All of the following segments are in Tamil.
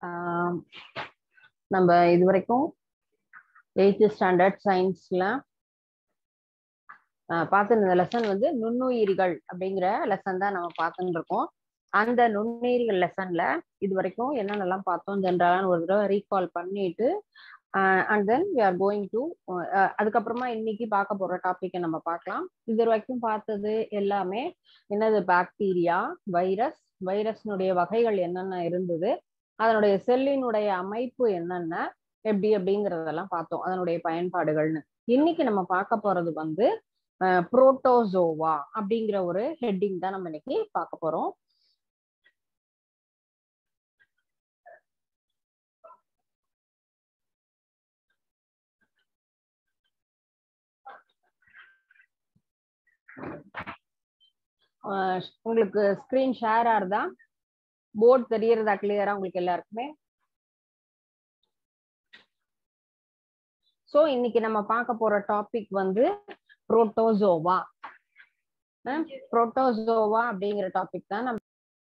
ஆஹ் நம்ம இது வரைக்கும் எயித்து ஸ்டாண்டர்ட் சயின்ஸ்ல பார்த்துருந்த லெசன் வந்து நுண்ணுயிரிகள் அப்படிங்கிற லெசன் தான் நம்ம பார்த்துட்டு இருக்கோம் அந்த நுண்ணுயிரிகள் லெசன்ல இது வரைக்கும் என்னென்னலாம் பார்த்தோம் ஜென்ரலான ஒரு தடவை ரீகால் பண்ணிட்டு and then we are going to அதுக்கப்புறமா இன்னைக்கு பார்க்க போற டாபிக்கை நம்ம பார்க்கலாம் இது வரைக்கும் பார்த்தது எல்லாமே என்னது பாக்டீரியா வைரஸ் வைரஸ்னுடைய வகைகள் என்னென்ன இருந்தது அதனுடைய செல்லினுடைய அமைப்பு என்னென்ன எப்படி அப்படிங்கறதெல்லாம் பார்த்தோம் அதனுடைய பயன்பாடுகள்னு இன்னைக்கு நம்ம பார்க்க போறது வந்து புரோட்டோசோவா அப்படிங்கிற ஒரு ஹெட்டிங் தான் நம்ம இன்னைக்கு பார்க்க போறோம் உங்களுக்கு ஸ்கிரீன் ஷேர் ஆறுதா போர்டு தெரியறதா கிளியரா உங்களுக்கு எல்லாருக்குமே சோ இன்னைக்கு நம்ம பார்க்க போற டாபிக் வந்து புரோட்டோசோவா புரோட்டோசோவா அப்படிங்கிற டாபிக் தான் நம்ம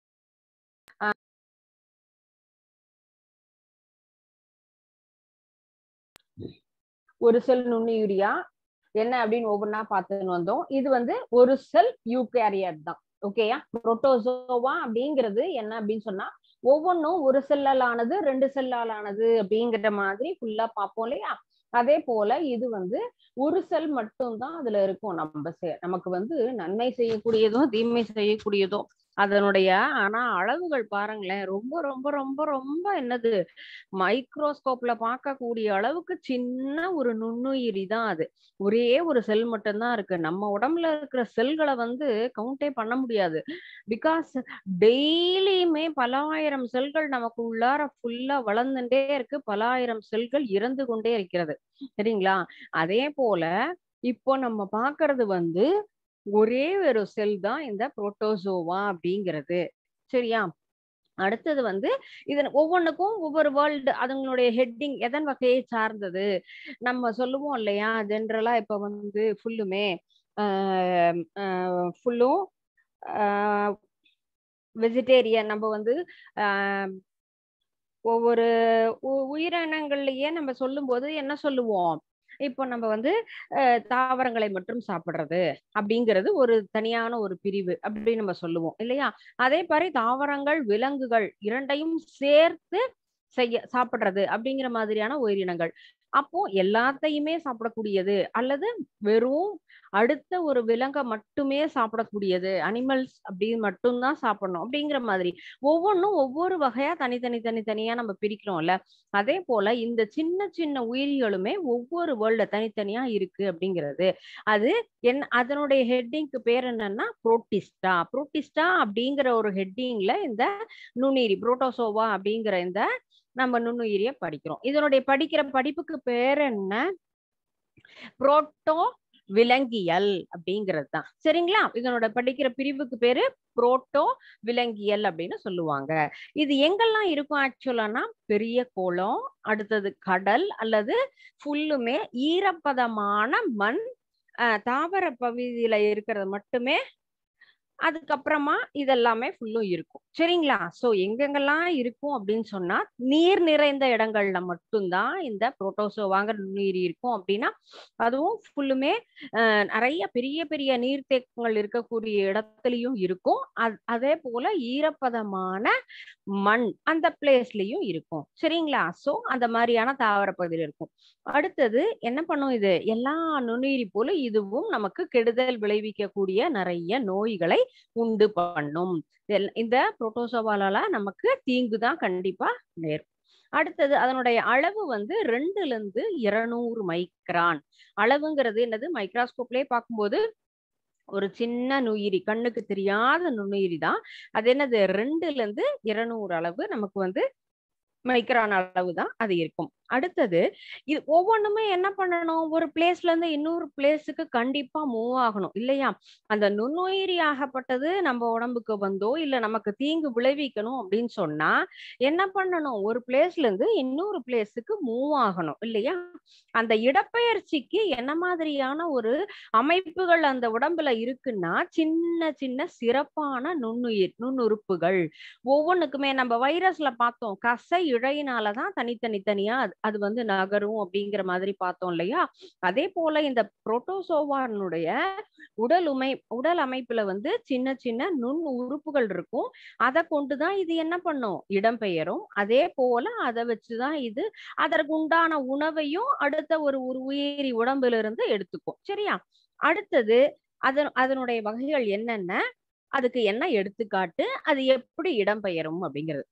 ஒரு செல் நுண்ணுயிரியா என்ன அப்படின்னு ஒவ்வொன்றா பார்த்துன்னு வந்தோம் இது வந்து ஒரு செல் யூகேரியட் தான் ஓகேயா புரோட்டோசோவா அப்படிங்கிறது என்ன அப்படின்னு சொன்னா ஒவ்வொன்றும் ஒரு செல்லால் ஆனது ரெண்டு செல்லால் ஆனது அப்படிங்கிற மாதிரி ஃபுல்லா பார்ப்போம் இல்லையா அதே போல இது வந்து ஒரு செல் மட்டும்தான் அதுல இருக்கும் நம்ம நமக்கு வந்து நன்மை செய்யக்கூடியதும் தீமை செய்யக்கூடியதும் அதனுடைய ஆனா அளவுகள் பாருங்களேன் ரொம்ப ரொம்ப ரொம்ப ரொம்ப என்னது மைக்ரோஸ்கோப்ல பார்க்கக்கூடிய அளவுக்கு சின்ன ஒரு நுண்ணுயிரி தான் அது ஒரே ஒரு செல் மட்டும்தான் இருக்கு நம்ம உடம்புல இருக்கிற செல்களை வந்து கவுண்டே பண்ண முடியாது பிகாஸ் டெய்லியுமே பல ஆயிரம் செல்கள் நமக்கு உள்ளார ஃபுல்லா வளர்ந்துட்டே இருக்கு பல ஆயிரம் செல்கள் இறந்து கொண்டே இருக்கிறது சரிங்களா அதே போல இப்போ நம்ம பாக்குறது வந்து ஒரே ஒரு செல் தான் இந்த புரோட்டோசோவா அப்படிங்கிறது சரியா அடுத்தது வந்து இது ஒவ்வொன்றுக்கும் ஒவ்வொரு வேர்ல்டு அதுங்களுடைய ஹெட்டிங் எதன் வகையை சார்ந்தது நம்ம சொல்லுவோம் இல்லையா ஜென்ரலா இப்ப வந்து ஃபுல்லுமே ஃபுல்லும் வெஜிடேரியன் நம்ம வந்து ஒவ்வொரு உயிரினங்கள்லயே நம்ம சொல்லும்போது என்ன சொல்லுவோம் இப்போ நம்ம வந்து தாவரங்களை மட்டும் சாப்பிடுறது அப்படிங்கிறது ஒரு தனியான ஒரு பிரிவு அப்படின்னு நம்ம சொல்லுவோம் இல்லையா அதே மாதிரி தாவரங்கள் விலங்குகள் இரண்டையும் சேர்த்து செய்ய சாப்பிடுறது அப்படிங்கிற மாதிரியான உயிரினங்கள் அப்போ எல்லாத்தையுமே சாப்பிடக்கூடியது அல்லது வெறும் அடுத்த ஒரு விலங்கை மட்டுமே சாப்பிடக்கூடியது அனிமல்ஸ் அப்படின்னு மட்டும்தான் சாப்பிடணும் அப்படிங்கிற மாதிரி ஒவ்வொன்றும் ஒவ்வொரு வகையா தனித்தனி தனித்தனியா நம்ம பிரிக்கிறோம்ல அதே போல இந்த சின்ன சின்ன உயிரிகளுமே ஒவ்வொரு வேர்ல்ட தனித்தனியா இருக்கு அப்படிங்கிறது அது என் அதனுடைய ஹெட்டிங்க்கு பேர் என்னன்னா புரோட்டிஸ்டா புரோட்டிஸ்டா அப்படிங்கிற ஒரு ஹெட்டிங்ல இந்த நுண்ணுயிரி புரோட்டோசோவா அப்படிங்கிற இந்த நம்ம நுண்ணுயிரிய படிக்கிறோம் இதனுடைய படிக்கிற படிப்புக்கு பேர் என்ன புரோட்டோ விலங்கியல் அப்படிங்கிறது தான் சரிங்களா இதனோட படிக்கிற பிரிவுக்கு பேரு புரோட்டோ விலங்கியல் அப்படின்னு சொல்லுவாங்க இது எங்கெல்லாம் இருக்கும் ஆக்சுவலானா பெரிய குளம் அடுத்தது கடல் அல்லது ஃபுல்லுமே ஈரப்பதமான மண் தாவர பகுதியில இருக்கிறது மட்டுமே அதுக்கப்புறமா இதெல்லாமே ஃபுல்லும் இருக்கும் சரிங்களா சோ எங்கெங்கெல்லாம் இருக்கும் அப்படின்னு சொன்னா நீர் நிறைந்த இடங்கள்ல மட்டும்தான் இந்த புரோட்டோசோவாங்கிற நுண்ணுயிரி இருக்கும் அப்படின்னா அதுவும் ஃபுல்லுமே நிறைய பெரிய பெரிய நீர்த்தேக்கங்கள் இருக்கக்கூடிய இடத்துலயும் இருக்கும் அதே போல ஈரப்பதமான மண் அந்த பிளேஸ்லயும் இருக்கும் சரிங்களா சோ அந்த மாதிரியான தாவர பகுதியில் இருக்கும் அடுத்தது என்ன பண்ணும் இது எல்லா நுண்ணுயிரி போல இதுவும் நமக்கு கெடுதல் விளைவிக்கக்கூடிய நிறைய நோய்களை உண்டு பண்ணும் இந்த புரோட்டோசோவாலால நமக்கு தீங்கு தான் கண்டிப்பா நேரும் அடுத்தது அதனுடைய அளவு வந்து ரெண்டுல இருந்து இருநூறு மைக்ரான் அளவுங்கிறது என்னது மைக்ராஸ்கோப்லயே பார்க்கும்போது ஒரு சின்ன நுயிரி கண்ணுக்கு தெரியாத நுண்ணுயிரி தான் அது என்னது ரெண்டுல இருந்து இருநூறு அளவு நமக்கு வந்து மைக்ரான் அளவு தான் அது இருக்கும் அடுத்தது இது ஒவ்வொன்றுமே என்ன பண்ணணும் ஒரு பிளேஸ்ல இருந்து இன்னொரு பிளேஸுக்கு கண்டிப்பா மூவ் ஆகணும் இல்லையா அந்த நுண்ணுயிரி ஆகப்பட்டது நம்ம உடம்புக்கு வந்தோ இல்ல நமக்கு தீங்கு விளைவிக்கணும் அப்படின்னு சொன்னா என்ன பண்ணணும் ஒரு பிளேஸ்ல இருந்து இன்னொரு பிளேஸுக்கு மூவ் ஆகணும் இல்லையா அந்த இடப்பெயர்ச்சிக்கு என்ன மாதிரியான ஒரு அமைப்புகள் அந்த உடம்புல இருக்குன்னா சின்ன சின்ன சிறப்பான நுண்ணுயிர் நுண்ணுறுப்புகள் ஒவ்வொன்றுக்குமே நம்ம வைரஸ்ல பார்த்தோம் கசை இழையினாலதான் தனித்தனி தனியா அது- அது வந்து நகரும் அப்படிங்கிற மாதிரி பார்த்தோம் இல்லையா அதே போல இந்த புரோட்டோசோவானுடைய உடல் உமை உடல் அமைப்புல வந்து சின்ன சின்ன நுண் உறுப்புகள் இருக்கும் அதை கொண்டுதான் இது என்ன பண்ணும் இடம்பெயரும் அதே போல அதை வச்சுதான் இது அதற்கு உண்டான உணவையும் அடுத்த ஒரு ஒரு உயிரி உடம்புல இருந்து எடுத்துக்கும் சரியா அடுத்தது அதன் அதனுடைய வகைகள் என்னென்ன அதுக்கு என்ன எடுத்துக்காட்டு அது எப்படி இடம்பெயரும் அப்படிங்கிறது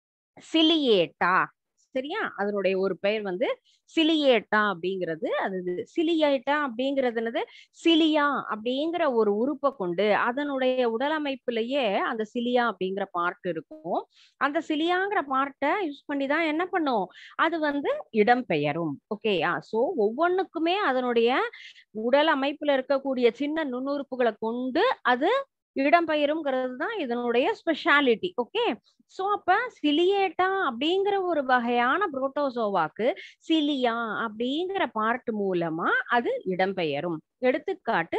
சிலியேட்டா சரியா அதனுடைய ஒரு பெயர் வந்து சிலியேட்டா அப்படிங்கிறது அது இது. சிலியேட்டா அப்படிங்கிறது என்னது சிலியா அப்படிங்கிற ஒரு உறுப்பை கொண்டு அதனுடைய உடலமைப்புலயே அந்த சிலியா அப்படிங்கிற பார்ட் இருக்கும் அந்த சிலியாங்கிற பார்ட்டை யூஸ் பண்ணி தான் என்ன பண்ணும் அது வந்து இடம்பெயரும் ஓகேயா சோ ஒவ்வொன்றுக்குமே அதனுடைய உடல் அமைப்புல இருக்கக்கூடிய சின்ன நுண்ணுறுப்புகளை கொண்டு அது இடம்பெயருங்கிறது தான் இதனுடைய ஸ்பெஷாலிட்டி ஓகே சோ அப்ப சிலியேட்டா அப்படிங்கிற ஒரு வகையான புரோட்டோசோவாக்கு சிலியா அப்படிங்கிற பார்ட் மூலமா அது இடம்பெயரும் எடுத்துக்காட்டு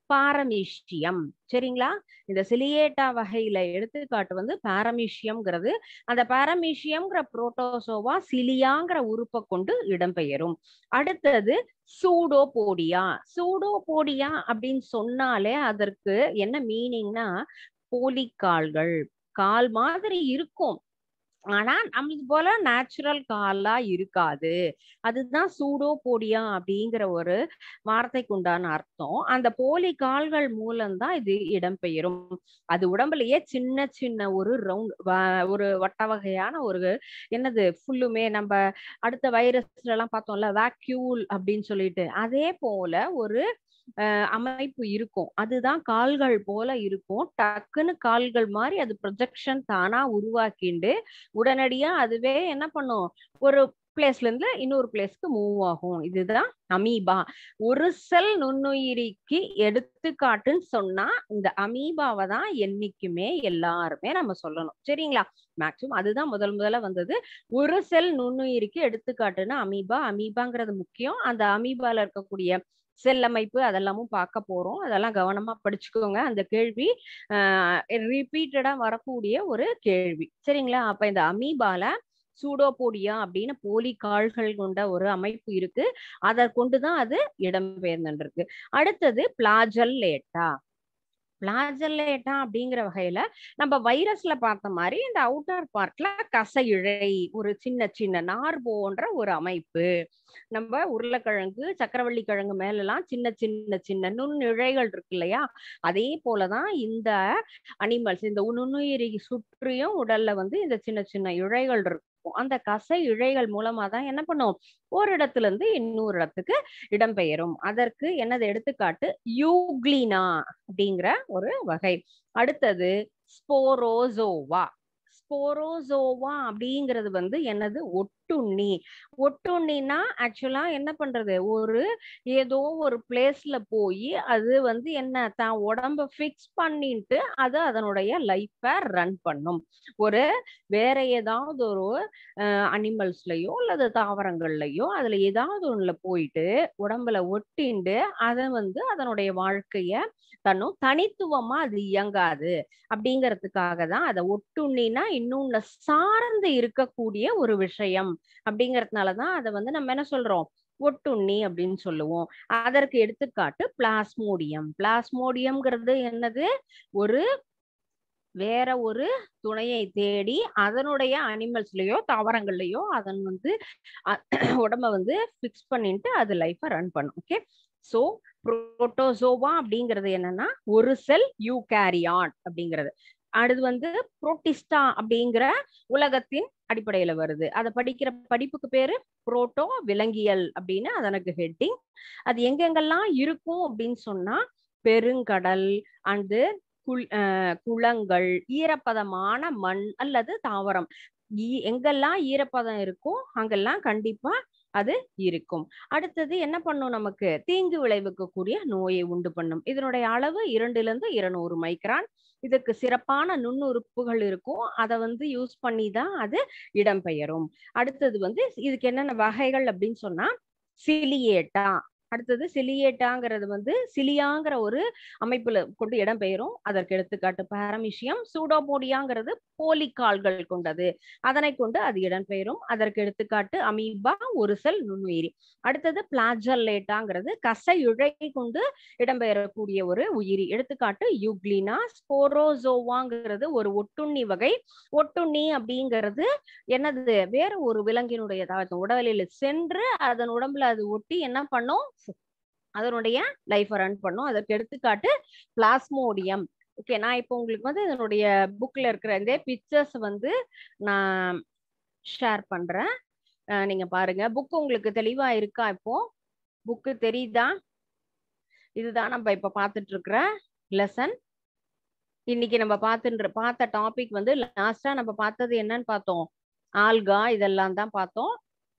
பாரமீஷியம் சரிங்களா இந்த சிலியேட்டா வகையில எடுத்துக்காட்டு வந்து பாரமீஷியம்ங்கிறது அந்த பாரமீஷியம்ங்கிற புரோட்டோசோவா சிலியாங்கிற உறுப்பை கொண்டு இடம்பெயரும் அடுத்தது சூடோபோடியா சூடோபோடியா அப்படின்னு சொன்னாலே அதற்கு என்ன மீனிங்னா போலிக்கால்கள் கால் மாதிரி இருக்கும் ஆனா நம்மளுக்கு போல நேச்சுரல் காலா இருக்காது அதுதான் சூடோபோடியா அப்படிங்கிற ஒரு வார்த்தைக்கு உண்டான அர்த்தம் அந்த போலி கால்கள் மூலம்தான் இது இடம்பெயரும் அது உடம்புலயே சின்ன சின்ன ஒரு ரவுண்ட் ஒரு வட்ட வகையான ஒரு என்னது ஃபுல்லுமே நம்ம அடுத்த வைரஸ்ல எல்லாம் பார்த்தோம்ல வேக்யூல் அப்படின்னு சொல்லிட்டு அதே போல ஒரு அஹ் அமைப்பு இருக்கும் அதுதான் கால்கள் போல இருக்கும் டக்குன்னு கால்கள் மாதிரி அது ப்ரொஜெக்ஷன் தானா உருவாக்கிண்டு உடனடியா அதுவே என்ன பண்ணும் ஒரு பிளேஸ்ல இருந்து இன்னொரு பிளேஸ்க்கு மூவ் ஆகும் இதுதான் அமீபா ஒரு செல் நுண்ணுயிரிக்கு எடுத்துக்காட்டுன்னு சொன்னா இந்த அமீபாவை தான் என்னைக்குமே எல்லாருமே நம்ம சொல்லணும் சரிங்களா மேக்சிமம் அதுதான் முதல் முதல்ல வந்தது ஒரு செல் நுண்ணுயிரிக்கு எடுத்துக்காட்டுன்னா அமீபா அமீபாங்கிறது முக்கியம் அந்த அமீபால இருக்கக்கூடிய செல் அமைப்பு அதெல்லாமும் பார்க்க போறோம் அதெல்லாம் கவனமா படிச்சுக்கோங்க அந்த கேள்வி ரிப்பீட்டடா வரக்கூடிய ஒரு கேள்வி சரிங்களா அப்ப இந்த அமீபால சூடோபோடியா அப்படின்னு போலி கால்கள் கொண்ட ஒரு அமைப்பு இருக்கு அதை கொண்டுதான் அது இடம்பெயர்ந்துருக்கு அடுத்தது பிளாஜல்லேட்டா பிளாஜல்லேட்டா அப்படிங்கிற வகையில நம்ம வைரஸ்ல பார்த்த மாதிரி இந்த அவுட்டர் பார்ட்ல கச இழை ஒரு சின்ன சின்ன நார் போன்ற ஒரு அமைப்பு நம்ம உருளைக்கிழங்கு சக்கரவள்ளி கிழங்கு மேல எல்லாம் சின்ன சின்ன சின்ன நுண்ணிழைகள் இருக்கு இல்லையா அதே போலதான் இந்த அனிமல்ஸ் இந்த நுண்ணுயிரி சுற்றியும் உடல்ல வந்து இந்த சின்ன சின்ன இழைகள் இருக்கும் அந்த கசை இழைகள் மூலமா தான் என்ன பண்ணும் ஒரு இடத்துல இருந்து இன்னொரு இடத்துக்கு இடம்பெயரும் அதற்கு என்னது எடுத்துக்காட்டு யூக்ளினா அப்படிங்கிற ஒரு வகை அடுத்தது ஸ்போரோசோவா ஸ்போரோசோவா அப்படிங்கிறது வந்து என்னது ஒட்டுண்ணி ஒட்டுண்ணினா ஆக்சுவலா என்ன பண்றது ஒரு ஏதோ ஒரு பிளேஸ்ல போய் அது வந்து என்ன தான் உடம்ப ஃபிக்ஸ் பண்ணிட்டு அது அதனுடைய லைஃப ரன் பண்ணும் ஒரு வேற ஏதாவது ஒரு அனிமல்ஸ்லயோ அல்லது தாவரங்கள்லயோ அதுல ஏதாவது ஒண்ணுல போயிட்டு உடம்புல ஒட்டிண்டு அதை வந்து அதனுடைய வாழ்க்கைய தன்னும் தனித்துவமா அது இயங்காது அப்படிங்கிறதுக்காக தான் அதை ஒட்டுண்ணினா இன்னொன்னு சார்ந்து இருக்கக்கூடிய ஒரு விஷயம் அப்படிங்கறதுனாலதான் அதை வந்து நம்ம என்ன சொல்றோம் ஒட்டுண்ணி அப்படின்னு சொல்லுவோம் அதற்கு எடுத்துக்காட்டு பிளாஸ்மோடியம் பிளாஸ்மோடியம்ங்கிறது என்னது ஒரு வேற ஒரு துணையை தேடி அதனுடைய அனிமல்ஸ்லயோ தாவரங்கள்லயோ அதன் வந்து உடம்ப வந்து பிக்ஸ் பண்ணிட்டு அது லைஃப ரன் பண்ணும் ஓகே சோ புரோட்டோசோவா அப்படிங்கிறது என்னன்னா ஒரு செல் யூகேரியான் அப்படிங்கிறது அடுத்து வந்து புரோட்டிஸ்டா அப்படிங்கிற உலகத்தின் அடிப்படையில வருது அதை படிக்கிற படிப்புக்கு பேரு புரோட்டோ விலங்கியல் அப்படின்னு அதனுக்கு ஹெட்டிங் அது எங்கெங்கெல்லாம் இருக்கும் அப்படின்னு சொன்னா பெருங்கடல் அண்டு குள் குளங்கள் ஈரப்பதமான மண் அல்லது தாவரம் ஈ- எங்கெல்லாம் ஈரப்பதம் இருக்கும் அங்கெல்லாம் கண்டிப்பா அது இருக்கும் அடுத்தது என்ன பண்ணும் நமக்கு தீங்கு விளைவிக்க கூடிய நோயை உண்டு பண்ணும் இதனுடைய அளவு இரண்டுல இருந்து இருநூறு மைக்ரான் இதுக்கு சிறப்பான நுண்ணுறுப்புகள் இருக்கும் அதை வந்து யூஸ் பண்ணி தான் அது இடம்பெயரும் அடுத்தது வந்து இதுக்கு என்னென்ன வகைகள் அப்படின்னு சொன்னா சிலியேட்டா அடுத்தது சிலியேட்டாங்கிறது வந்து சிலியாங்கிற ஒரு அமைப்புல கொண்டு இடம்பெயரும் அதற்கு எடுத்துக்காட்டு பாரமிஷியம் சூடோபோடியாங்கிறது போலிக்கால்கள் கொண்டது அதனை கொண்டு அது இடம்பெயரும் அதற்கு எடுத்துக்காட்டு அமீபா ஒரு செல் நுண்ணுயிரி அடுத்தது பிளாஜல்லேட்டாங்கிறது கச இழை கொண்டு இடம்பெயரக்கூடிய ஒரு உயிரி எடுத்துக்காட்டு யூக்ளினா ஸ்போரோசோவாங்கிறது ஒரு ஒட்டுண்ணி வகை ஒட்டுண்ணி அப்படிங்கிறது என்னது வேற ஒரு விலங்கினுடைய த- உடலில் சென்று அதன் உடம்புல அது ஒட்டி என்ன பண்ணும் அதனுடைய லைஃபை ரன் பண்ணும் அதற்கு எடுத்துக்காட்டு பிளாஸ்மோடியம் ஓகே நான் இப்போ உங்களுக்கு வந்து இதனுடைய புக்ல இருக்கிற இந்த பிக்சர்ஸ் வந்து நான் ஷேர் பண்றேன் அஹ் நீங்க பாருங்க புக் உங்களுக்கு தெளிவா இருக்கா இப்போ புக்கு தெரியுதா இதுதான் நம்ம இப்ப பார்த்துட்டு இருக்கிற லெசன் இன்னைக்கு நம்ம பார்த்துன்ற பார்த்த டாபிக் வந்து லாஸ்டா நம்ம பார்த்தது என்னன்னு பார்த்தோம் ஆல்கா இதெல்லாம் தான் பார்த்தோம்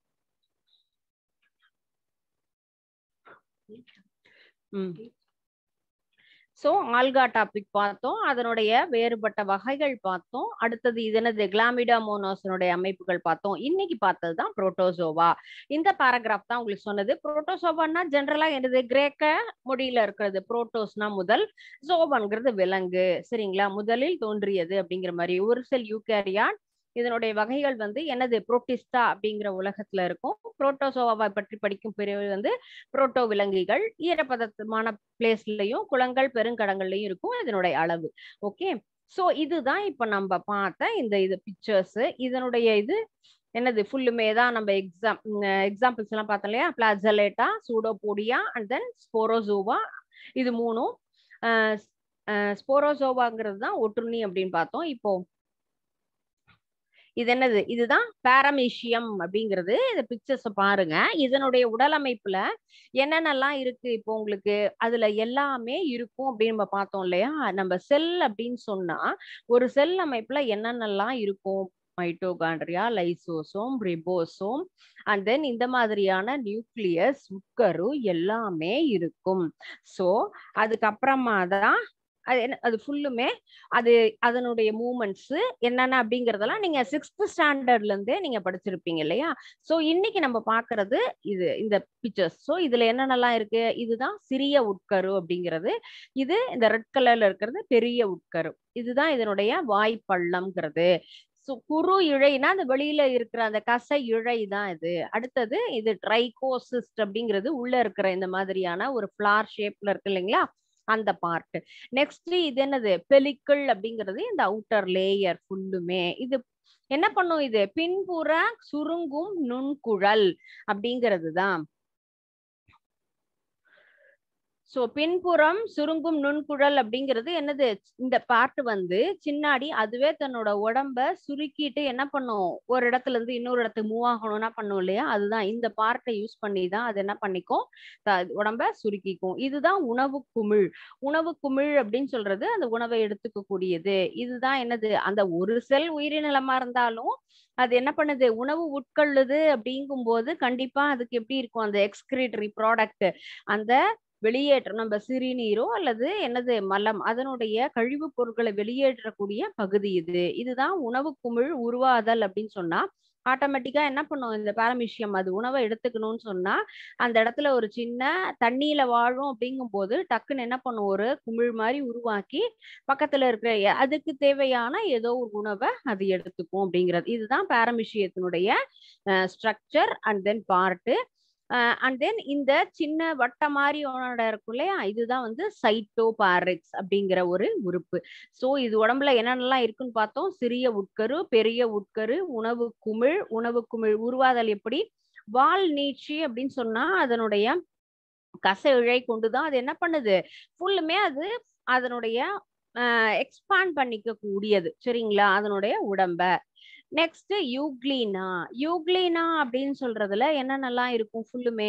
ம் ஸோ ஆல்கா டாபிக் பார்த்தோம் அதனுடைய வேறுபட்ட வகைகள் பார்த்தோம் அடுத்தது இது என்னது கிளாமிடாமோனோஸனுடைய அமைப்புகள் பார்த்தோம் இன்னைக்கு பார்த்தது தான் புரோட்டோசோவா இந்த பேராகிராஃப் தான் உங்களுக்கு சொன்னது புரோட்டோசோவான்னா ஜென்ரலா என்னது கிரேக்க மொழியில இருக்கிறது புரோட்டோஸ்னா முதல் சோவான்ங்கிறது விலங்கு சரிங்களா முதலில் தோன்றியது அப்படிங்கிற மாதிரி ஒரு செல் யூகேரியாட் இதனுடைய வகைகள் வந்து என்னது புரோட்டிஸ்டா அப்படிங்கிற உலகத்துல இருக்கும் புரோட்டோசோவாவை பற்றி படிக்கும் பிரிவு வந்து புரோட்டோ விலங்குகள் ஈரப்பதமான பிளேஸ்லயும் குளங்கள் பெருங்கடங்கள்லயும் இருக்கும் இதனுடைய அளவு ஓகே சோ இதுதான் இப்ப நம்ம பார்த்த இந்த இது பிக்சர்ஸ் இதனுடைய இது என்னது ஃபுல்லுமே தான் நம்ம எக்ஸாம் எக்ஸாம்பிள்ஸ் எல்லாம் பார்த்தோம் இல்லையா பிளாசலேட்டா சூடோபோடியா அண்ட் தென் ஸ்போரோசோவா இது மூணும் ஸ்போரோசோவாங்கிறது தான் ஒட்டுண்ணி அப்படின்னு பார்த்தோம் இப்போ இது என்னது இதுதான் பாரமீஷியம் அப்படிங்கிறது இந்த பிக்சர்ஸ் பாருங்க இதனுடைய உடல் அமைப்புல என்னென்னலாம் இருக்கு இப்போ உங்களுக்கு அதுல எல்லாமே இருக்கும் அப்படின்னு நம்ம பார்த்தோம் இல்லையா நம்ம செல் அப்படின்னு சொன்னா ஒரு செல் அமைப்புல என்னென்னலாம் இருக்கும் mitochondria lysosome ribosome and then இந்த மாதிரியான நியூக்ளியஸ் உட்கரு எல்லாமே இருக்கும் ஸோ அதுக்கப்புறமா தான் அது என்ன அது ஃபுல்லுமே அது அதனுடைய மூமெண்ட்ஸ் என்னென்ன அப்படிங்கறதெல்லாம் நீங்க சிக்ஸ்த் ஸ்டாண்டர்ட்ல இருந்தே நீங்க படிச்சிருப்பீங்க இல்லையா சோ இன்னைக்கு நம்ம பாக்குறது இது இந்த பிக்சர்ஸ் சோ இதுல என்னென்னலாம் இருக்கு இதுதான் சிறிய உட்கரு அப்படிங்கிறது இது இந்த ரெட் கலர்ல இருக்கிறது பெரிய உட்கரு இதுதான் இதனுடைய வாய்ப்பள்ளம்ங்கிறது ஸோ குறு இழைனா அந்த வெளியில இருக்கிற அந்த கசை இழை தான் இது அடுத்தது இது ட்ரைகோசிஸ்ட் அப்படிங்கிறது உள்ள இருக்கிற இந்த மாதிரியான ஒரு ஃபிளார் ஷேப்ல இருக்கு இல்லைங்களா அந்த பார்ட் நெக்ஸ்ட் இது என்னது பெலிக்கிள் அப்படிங்கிறது இந்த அவுட்டர் லேயர் ஃபுல்லுமே இது என்ன பண்ணும் இது பின்புற சுருங்கும் நுண்குழல் அப்படிங்கிறது தான் சோ பின்புறம் சுருங்கும் நுண்குழல் அப்படிங்கிறது என்னது இந்த பார்ட் வந்து சின்னாடி அதுவே தன்னோட உடம்ப சுருக்கிட்டு என்ன பண்ணும் ஒரு இடத்துல இருந்து இன்னொரு இடத்துக்கு மூவ் ஆகணும்னா பண்ணும் இல்லையா அதுதான் இந்த பார்ட்டை யூஸ் பண்ணி தான் அது என்ன பண்ணிக்கும் உடம்ப சுருக்கிக்கும் இதுதான் உணவு குமிழ் உணவு குமிழ் அப்படின்னு சொல்றது அந்த உணவை எடுத்துக்க கூடியது இதுதான் என்னது அந்த ஒரு செல் உயிரினமா இருந்தாலும் அது என்ன பண்ணுது உணவு உட்கொள்ளுது அப்படிங்கும் போது கண்டிப்பா அதுக்கு எப்படி இருக்கும் அந்த எக்ஸ்கிரீட்டரி ப்ராடக்ட் அந்த வெளியேற்றம் நம்ம சிறுநீரோ அல்லது என்னது மலம் அதனுடைய கழிவுப் பொருட்களை வெளியேற்றக்கூடிய பகுதி இது இதுதான் உணவு குமிழ் உருவாதல் அப்படின்னு சொன்னா ஆட்டோமேட்டிக்கா என்ன பண்ணும் இந்த பாரமிஷியம் அது உணவை எடுத்துக்கணும்னு சொன்னா அந்த இடத்துல ஒரு சின்ன தண்ணியில வாழும் அப்படிங்கும் போது டக்குன்னு என்ன பண்ணும் ஒரு குமிழ் மாதிரி உருவாக்கி பக்கத்துல இருக்கிற அதுக்கு தேவையான ஏதோ ஒரு உணவை அது எடுத்துக்கும் அப்படிங்கிறது இதுதான் பாரமிஷியத்தினுடைய structure and then part and then இந்த சின்ன வட்ட மாதிரி ஒன்னோட இருக்கும் இல்லையா இதுதான் வந்து சைட்டோபாரிக்ஸ் அப்படிங்கிற ஒரு உறுப்பு ஸோ இது உடம்புல என்னென்னலாம் இருக்குன்னு பார்த்தோம் சிறிய உட்கரு பெரிய உட்கரு உணவு குமிழ் உணவு குமிழ் உருவாதல் எப்படி வால் நீட்சி அப்படின்னு சொன்னா அதனுடைய கச இழை கொண்டுதான் அது என்ன பண்ணுது ஃபுல்லுமே அது அதனுடைய எக்ஸ்பாண்ட் பண்ணிக்க கூடியது சரிங்களா அதனுடைய உடம்ப நெக்ஸ்ட் யூக்ளினா யூக்ளினா அப்படின்னு சொல்றதுல என்னென்னலாம் இருக்கும் ஃபுல்லுமே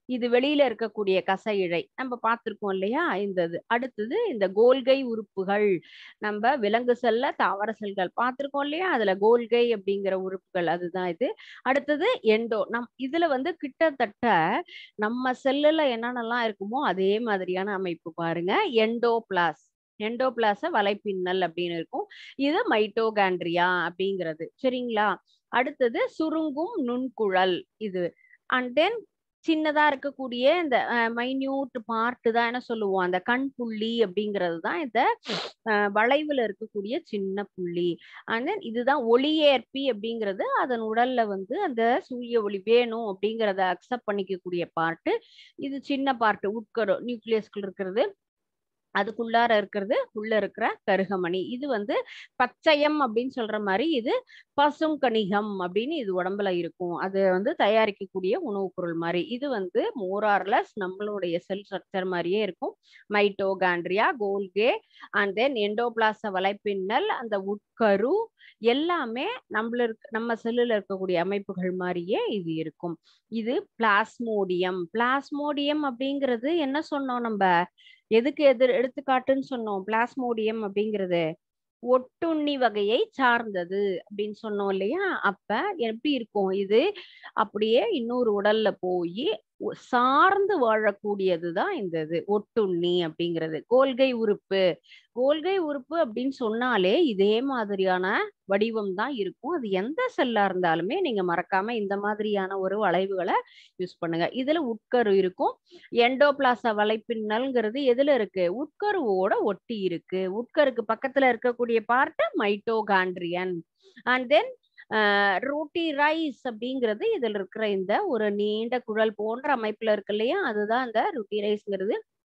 இது வெளியில இருக்கக்கூடிய கச இழை நம்ம பார்த்திருக்கோம் இல்லையா இந்த இது அடுத்தது இந்த கோல்கை உறுப்புகள் நம்ம விலங்கு செல்ல தாவர செல்கள் பார்த்திருக்கோம் இல்லையா அதுல கோல்கை அப்படிங்கிற உறுப்புகள் அதுதான் இது அடுத்தது எண்டோ நம் இதுல வந்து கிட்டத்தட்ட நம்ம செல்லுல என்னென்னலாம் இருக்குமோ அதே மாதிரியான அமைப்பு பாருங்க எண்டோ பிளாஸ் எண்டோபிளாச வலைப்பின்னல் அப்படின்னு இருக்கும் இது மைட்டோகாண்ட்ரியா அப்படிங்கிறது சரிங்களா அடுத்தது சுருங்கும் நுண்குழல் இது அண்ட் தென் சின்னதா இருக்கக்கூடிய இந்த மைன்யூட் பார்ட் தான் என்ன சொல்லுவோம் அந்த கண் புள்ளி அப்படிங்கிறது தான் இந்த அஹ், வளைவுல இருக்கக்கூடிய சின்ன புள்ளி அண்ட் தென் இதுதான் ஒளியேற்பி அப்படிங்கிறது அதன் உடல்ல வந்து அந்த சூரிய ஒளி வேணும் அப்படிங்கிறத அக்செப்ட் பண்ணிக்கக்கூடிய பார்ட் இது சின்ன பார்ட் உட்கரு நியூக்ளியஸ்குள்ள இருக்கிறது அதுக்குள்ளார இருக்கிறது உள்ள இருக்கிற கருகமணி இது வந்து பச்சையம் அப்படின்னு சொல்ற மாதிரி இது பசும் கணிகம் அப்படின்னு இது உடம்புல இருக்கும் அது வந்து தயாரிக்கக்கூடிய உணவுப் பொருள் மாதிரி இது வந்து மோரார்லஸ் நம்மளுடைய செல் ஸ்ட்ரக்சர் மாதிரியே இருக்கும் மைட்டோகாண்ட்ரியா கோல்கே அண்ட் தென் எண்டோபிளாச வலைப்பின்னல் அந்த உட்கரு எல்லாமே நம்மள இருக்க நம்ம செல்லுல இருக்கக்கூடிய அமைப்புகள் மாதிரியே இது இருக்கும் இது பிளாஸ்மோடியம் பிளாஸ்மோடியம் அப்படிங்கிறது என்ன சொன்னோம் நம்ம எதுக்கு எதிர் எடுத்துக்காட்டுன்னு சொன்னோம் பிளாஸ்மோடியம் அப்படிங்கிறது ஒட்டுண்ணி வகையை சார்ந்தது அப்படின்னு சொன்னோம் இல்லையா அப்ப எப்படி இருக்கும் இது அப்படியே இன்னொரு உடல்ல போய் சார்ந்து வாழக்கூடியதுதான் இந்த இது ஒட்டுண்ணி அப்படிங்கிறது கோல்கை உறுப்பு கோல்கை உறுப்பு அப்படின்னு சொன்னாலே இதே மாதிரியான வடிவம் தான் இருக்கும் அது எந்த செல்லா இருந்தாலுமே நீங்க மறக்காம இந்த மாதிரியான ஒரு வளைவுகளை யூஸ் பண்ணுங்க இதுல உட்கரு இருக்கும் எண்டோபிளாச வலைப்பின்னல்ங்கிறது எதுல இருக்கு உட்கருவோட ஒட்டி இருக்கு உட்கருக்கு பக்கத்துல இருக்கக்கூடிய பார்ட் மைட்டோகாண்ட்ரியன் அண்ட் தென் ரூட்டி ரைஸ் அப்படிங்கிறது இதுல இருக்கிற இந்த ஒரு நீண்ட குழல் போன்ற அமைப்புல இருக்கு இல்லையா அதுதான் அந்த ரூட்டி ரைஸ்ங்கிறது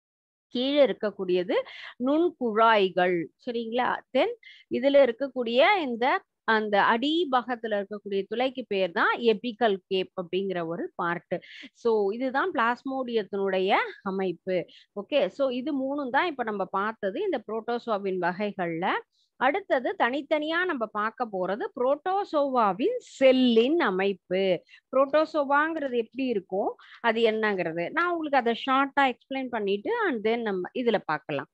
கீழே இருக்கக்கூடியது நுண்குழாய்கள் சரிங்களா தென் இதுல இருக்கக்கூடிய இந்த அந்த அடிபாகத்துல இருக்கக்கூடிய துளைக்கு பேர் தான் எபிக்கல் கேப் அப்படிங்கிற ஒரு பார்ட் ஸோ இதுதான் பிளாஸ்மோடியத்தினுடைய அமைப்பு ஓகே ஸோ இது மூணும் தான் இப்ப நம்ம பார்த்தது இந்த புரோட்டோசோவின் வகைகள்ல அடுத்தது தனித்தனியா நம்ம பார்க்க போறது புரோட்டோசோவாவின் செல்லின் அமைப்பு புரோட்டோசோவாங்கிறது எப்படி இருக்கும் அது என்னங்கிறது நான் உங்களுக்கு அதை ஷார்ட்டா எக்ஸ்பிளைன் பண்ணிட்டு அண்ட் தென் நம்ம இதுல பார்க்கலாம்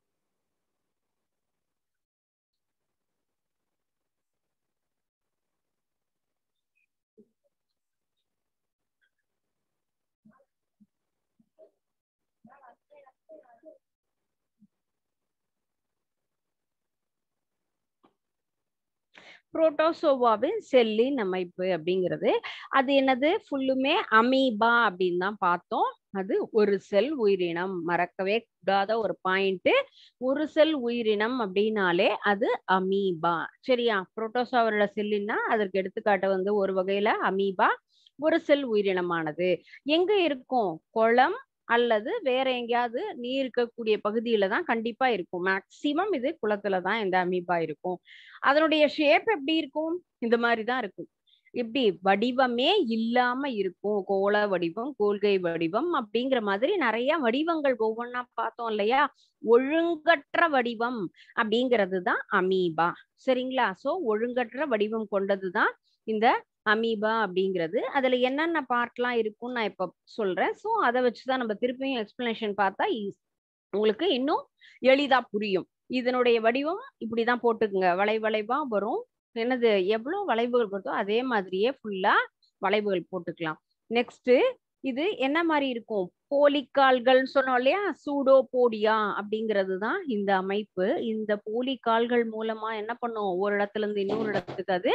புரோட்டோசோவாவின் செல்லின் அமைப்பு அப்படிங்கிறது அது என்னது ஃபுல்லுமே அமீபா அப்படின்னு தான் பார்த்தோம் அது ஒரு செல் உயிரினம் மறக்கவே கூடாத ஒரு பாயிண்ட் ஒரு செல் உயிரினம் அப்படின்னாலே அது அமீபா சரியா புரோட்டோசோவோட செல்லின்னா அதற்கு எடுத்துக்காட்டு வந்து ஒரு வகையில அமீபா ஒரு செல் உயிரினமானது எங்க இருக்கும் குளம் அல்லது வேற எங்கேயாவது நீர் இருக்கக்கூடிய பகுதியில தான் கண்டிப்பா இருக்கும் மேக்சிமம் இது குளத்துல தான் இந்த அமீபா இருக்கும் அதனுடைய ஷேப் எப்படி இருக்கும் இந்த மாதிரி தான் இருக்கும் இப்படி வடிவமே இல்லாம இருக்கும் கோள வடிவம் கோல்கை வடிவம் அப்படிங்கிற மாதிரி நிறைய வடிவங்கள் ஒவ்வொன்றா பார்த்தோம் இல்லையா ஒழுங்கற்ற வடிவம் அப்படிங்கிறது தான் அமீபா சரிங்களா சோ ஒழுங்கற்ற வடிவம் கொண்டது தான் இந்த அமீபா அப்படிங்கிறது அதுல என்னென்ன பார்ட்லாம் இருக்கும்னு நான் இப்ப சொல்றேன் ஸோ அதை வச்சுதான் நம்ம திருப்பியும் எக்ஸ்பிளனேஷன் பார்த்தா உங்களுக்கு இன்னும் எளிதா புரியும் இதனுடைய வடிவம் இப்படிதான் போட்டுக்குங்க வளை வளைவா வரும் என்னது எவ்வளவு வளைவுகள் வருதோ அதே மாதிரியே ஃபுல்லா வளைவுகள் போட்டுக்கலாம் நெக்ஸ்ட் இது என்ன மாதிரி இருக்கும் போலிக்கால்கள் சொன்னோம் இல்லையா சூடோபோடியா அப்படிங்கிறது தான் இந்த அமைப்பு இந்த போலிக்கால்கள் மூலமா என்ன பண்ணும் ஒரு இடத்துல இருந்து இன்னொரு இடத்துக்கு அது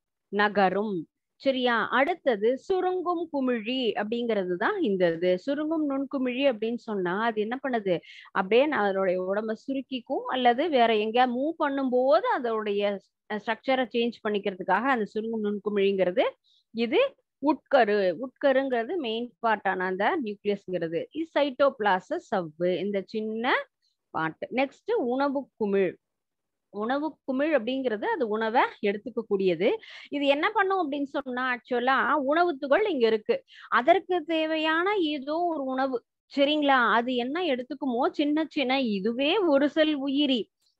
நகரும் சரியா அடுத்தது சுருங்கும் குமிழி அப்படிங்கிறது தான் இந்த இது சுருங்கும் நுண்குமிழி அப்படின்னு சொன்னா அது என்ன பண்ணுது அப்படியே அதனுடைய உடம்ப சுருக்கிக்கும் அல்லது வேற எங்கேயா மூவ் பண்ணும்போது அதோடைய ஸ்ட்ரக்சரை சேஞ்ச் பண்ணிக்கிறதுக்காக அந்த சுருங்கும் நுண்குமிழிங்கிறது இது உட்கரு உட்கருங்கிறது மெயின் பார்ட்டான அந்த நியூக்ளியஸ்ங்கிறது இது சைட்டோபிளாச சவ்வு இந்த சின்ன பார்ட் நெக்ஸ்ட் உணவு குமிழ் உணவு குமிழ் அப்படிங்கிறது அது உணவை எடுத்துக்க கூடியது இது என்ன பண்ணும் அப்படின்னு சொன்னா ஆக்சுவலா உணவு துகள் இங்க இருக்கு அதற்கு தேவையான ஏதோ ஒரு உணவு சரிங்களா அது என்ன எடுத்துக்குமோ சின்ன சின்ன இதுவே ஒரு செல் உயிரி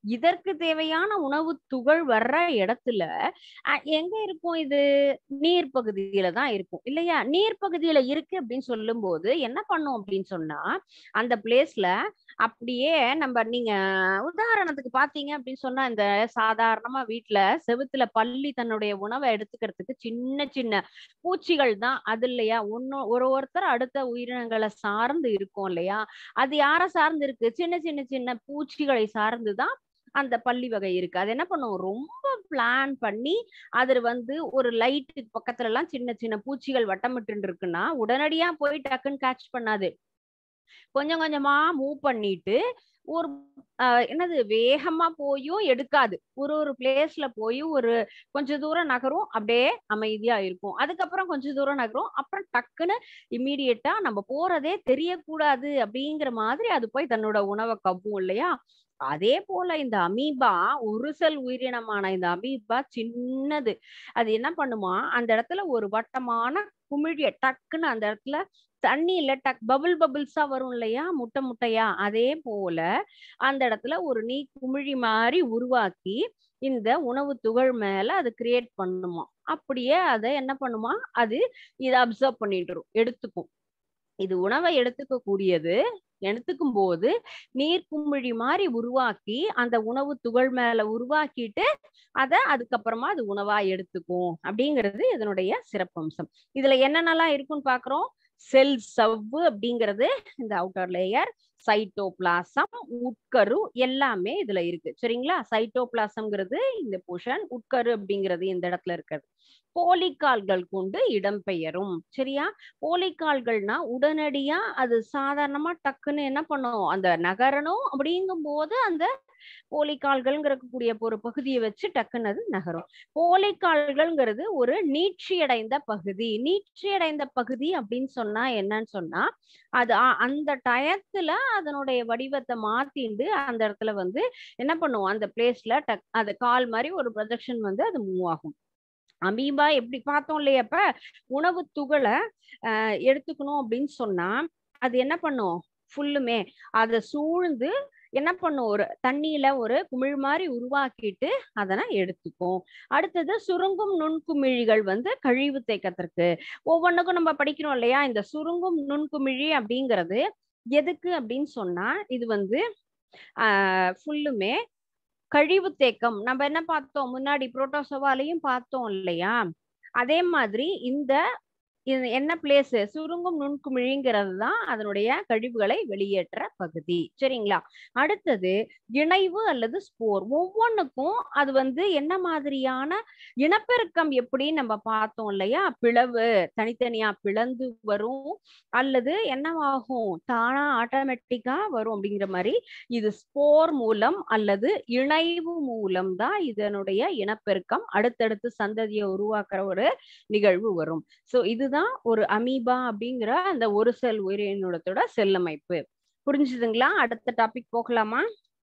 இதற்கு தேவையான உணவு துகள் வர்ற இடத்துல அஹ், எங்க இருக்கும் இது நீர் பகுதியில தான் இருக்கும் இல்லையா நீர் பகுதியில இருக்கு அப்படின்னு சொல்லும்போது என்ன பண்ணும் அப்படின்னு சொன்னா அந்த பிளேஸ்ல அப்படியே நம்ம நீங்க உதாரணத்துக்கு பாத்தீங்க அப்படின்னு சொன்னா இந்த சாதாரணமா வீட்ல செவுத்துல பள்ளி தன்னுடைய உணவை எடுத்துக்கிறதுக்கு சின்ன சின்ன பூச்சிகள் தான் அது இல்லையா ஒன்னு ஒரு ஒருத்தர் அடுத்த உயிரினங்களை சார்ந்து இருக்கும் இல்லையா அது யாரை சார்ந்து இருக்கு சின்ன சின்ன சின்ன பூச்சிகளை சார்ந்துதான் அந்த பள்ளி வகை இருக்கு அது என்ன பண்ணும் ரொம்ப பிளான் பண்ணி அது வந்து ஒரு லைட்டு பக்கத்துல எல்லாம் சின்ன சின்ன பூச்சிகள் வட்டமிட்டு இருக்குன்னா உடனடியா போய் டக்குன்னு கேட்ச் பண்ணாது கொஞ்சம் கொஞ்சமா மூவ் பண்ணிட்டு ஒரு ஆஹ் என்னது வேகமா போயும் எடுக்காது ஒரு ஒரு பிளேஸ்ல போய் ஒரு கொஞ்ச தூரம் நகரும் அப்படியே அமைதியா இருக்கும் அதுக்கப்புறம் கொஞ்ச தூரம் நகரும் அப்புறம் டக்குன்னு இம்மீடியட்டா நம்ம போறதே தெரியக்கூடாது அப்படிங்கிற மாதிரி அது போய் தன்னோட உணவை கவ்வும் இல்லையா அதே போல இந்த அமீபா ஒரு செல் உயிரினமான இந்த அமீபா சின்னது அது என்ன பண்ணுமா அந்த இடத்துல ஒரு வட்டமான குமிழிய டக்குன்னு அந்த இடத்துல தண்ணியில டக் பபிள் பபிள்ஸா வரும் இல்லையா முட்டை முட்டையா அதே போல அந்த இடத்துல ஒரு நீ குமிழி மாதிரி உருவாக்கி இந்த உணவு துகள் மேல அது கிரியேட் பண்ணுமா அப்படியே அதை என்ன பண்ணுமா அது இதை அப்சர்வ் பண்ணிட்டு எடுத்துக்கும் இது உணவை எடுத்துக்க கூடியது எடுத்துக்கும் போது நீர் குமிழி மாதிரி உருவாக்கி அந்த உணவு துகள் மேல உருவாக்கிட்டு அத அதுக்கப்புறமா அது உணவா எடுத்துக்கும் அப்படிங்கிறது இதனுடைய சிறப்பம்சம் இதுல என்னென்னலாம் இருக்குன்னு பாக்குறோம் செல் சவ்வு அப்படிங்கிறது இந்த அவுட்டர் லேயர் சைட்டோபிளாசம் உட்கரு எல்லாமே இதுல இருக்கு சரிங்களா சைட்டோபிளாசம்ங்கிறது இந்த போர்ஷன் உட்கரு அப்படிங்கிறது இந்த இடத்துல இருக்கிறது போலிக்கால்கள் கொண்டு இடம்பெயரும் சரியா போலிக்கால்கள்னா உடனடியா அது சாதாரணமா டக்குன்னு என்ன பண்ணும் அந்த நகரணும் அப்படிங்கும் போது அந்த போலிக்கால்கள்ங்கிற கூடிய ஒரு பகுதியை வச்சு டக்குன்னு அது நகரும் போலிக்கால்கள்ங்கிறது ஒரு நீட்சியடைந்த பகுதி நீட்சியடைந்த பகுதி அப்படின்னு சொன்னா என்னன்னு சொன்னா அது அ- அந்த டயத்துல அதனுடைய வடிவத்தை மாத்திண்டு அந்த இடத்துல வந்து என்ன பண்ணும் அந்த பிளேஸ்ல டக் அது கால் மாதிரி ஒரு ப்ரொஜெக்ஷன் வந்து அது மூவ் ஆகும் அமீபா எப்படி பார்த்தோம் இல்லையப்ப உணவு துகளை ஆஹ் எடுத்துக்கணும் அப்படின்னு சொன்னா அது என்ன பண்ணும் ஃபுல்லுமே அதை சூழ்ந்து என்ன பண்ணும் ஒரு தண்ணியில ஒரு குமிழ் மாதிரி உருவாக்கிட்டு அதனை எடுத்துக்கும் அடுத்தது சுருங்கும் நுண்குமிழிகள் வந்து கழிவு தேக்கத்திற்கு ஒவ்வொன்றுக்கும் நம்ம படிக்கிறோம் இல்லையா இந்த சுருங்கும் நுண்குமிழி அப்படிங்கிறது எதுக்கு அப்படின்னு சொன்னா இது வந்து ஆஹ் ஃபுல்லுமே கழிவு தேக்கம் நம்ம என்ன பார்த்தோம் முன்னாடி புரோட்டோசோவாலையும் பார்த்தோம் இல்லையா அதே மாதிரி இந்த இது என்ன பிளேஸ் சுருங்கும் நுண்குமிழிங்கிறது தான் அதனுடைய கழிவுகளை வெளியேற்ற பகுதி சரிங்களா அடுத்தது இணைவு அல்லது ஸ்போர் ஒவ்வொன்றுக்கும் அது வந்து என்ன மாதிரியான இனப்பெருக்கம் எப்படி நம்ம பார்த்தோம் இல்லையா பிளவு தனித்தனியா பிளந்து வரும் அல்லது என்னவாகும் தானா ஆட்டோமேட்டிக்கா வரும் அப்படிங்கிற மாதிரி இது ஸ்போர் மூலம் அல்லது இணைவு மூலம் தான் இதனுடைய இனப்பெருக்கம் அடுத்தடுத்து சந்ததியை உருவாக்குற ஒரு நிகழ்வு வரும் சோ இதுதான் ஒரு அமீபா அப்படிங்கிற அந்த ஒரு செல் உயிரினத்தோட செல் அமைப்பு புரிஞ்சுதுங்களா அடுத்த டாபிக் போகலாமா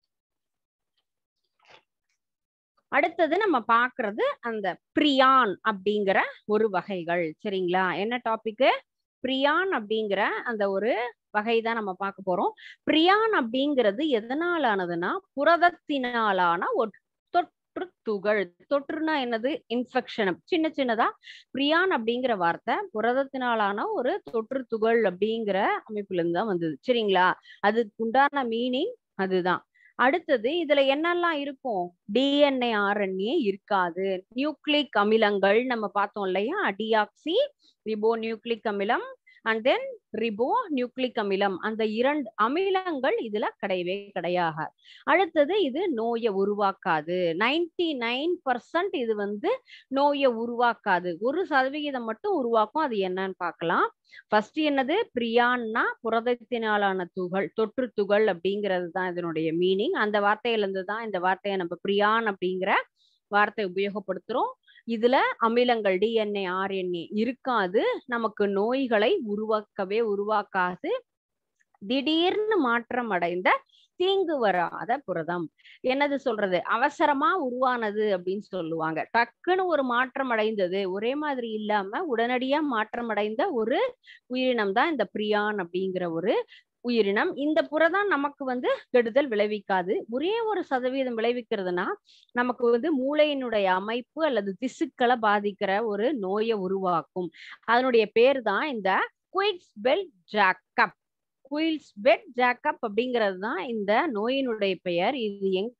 அடுத்தது நம்ம பாக்குறது அந்த பிரியான் அப்படிங்கிற ஒரு வகைகள் சரிங்களா என்ன டாபிக் பிரியான் அப்படிங்கிற அந்த ஒரு வகை தான் நம்ம பார்க்க போறோம் பிரியான் அப்படிங்கிறது எதனால் ஆனதுன்னா புரதத்தினாலான ஒரு தொற்று துகள் தொற்றுனா என்னது இன்ஃபெக்ஷன் சின்ன சின்னதா பிரியான் அப்படிங்கிற வார்த்தை புரதத்தினாலான ஒரு தொற்று துகள் அப்படிங்கிற அமைப்புல இருந்து தான் வந்தது சரிங்களா அதுக்கு உண்டான மீனிங் அதுதான் அடுத்தது இதுல என்னெல்லாம் இருக்கும் டிஎன்ஏ ஆர்என்ஏ இருக்காது நியூக்ளிக் அமிலங்கள் நம்ம பார்த்தோம் இல்லையா டிஆக்சி ரிபோ நியூக்ளிக் அமிலம் அண்ட் தென் ரிபோ நியூக்ளிக் அமிலம் அந்த இரண்டு அமிலங்கள் இதுல கிடையவே கிடையாது அடுத்தது இது நோயை உருவாக்காது நைன்டி நைன் பர்சன்ட் இது வந்து நோயை உருவாக்காது ஒரு சதவிகிதம் மட்டும் உருவாக்கும் அது என்னன்னு பார்க்கலாம் ஃபர்ஸ்ட் என்னது பிரியான்னா புரதத்தினாலான துகள் தொற்று துகள் அப்படிங்கிறது தான் இதனுடைய மீனிங் அந்த வார்த்தையில இருந்து தான் இந்த வார்த்தையை நம்ம பிரியான் அப்படிங்கிற வார்த்தை உபயோகப்படுத்துறோம் இதுல அமிலங்கள் டிஎன்ஏ ஆர்என்ஏ இருக்காது நமக்கு நோய்களை உருவாக்கவே உருவாக்காது திடீர்னு மாற்றம் அடைந்த தீங்கு வராத புரதம் என்னது சொல்றது அவசரமா உருவானது அப்படின்னு சொல்லுவாங்க டக்குன்னு ஒரு மாற்றம் அடைந்தது ஒரே மாதிரி இல்லாம உடனடியா மாற்றம் அடைந்த ஒரு உயிரினம் தான் இந்த பிரியான் அப்படிங்கிற ஒரு உயிரினம் இந்த புரதம் நமக்கு வந்து கெடுதல் விளைவிக்காது ஒரே ஒரு சதவீதம் விளைவிக்கிறதுனா நமக்கு வந்து மூளையினுடைய அமைப்பு அல்லது திசுக்களை பாதிக்கிற ஒரு நோயை உருவாக்கும் அதனுடைய பேர் தான் இந்த குயிட்ஸ் பெல் ஜாக்கப் குயில்ஸ் பெட் ஜாக்கப் அப்படிங்கிறது தான் இந்த நோயினுடைய பெயர் இது எங்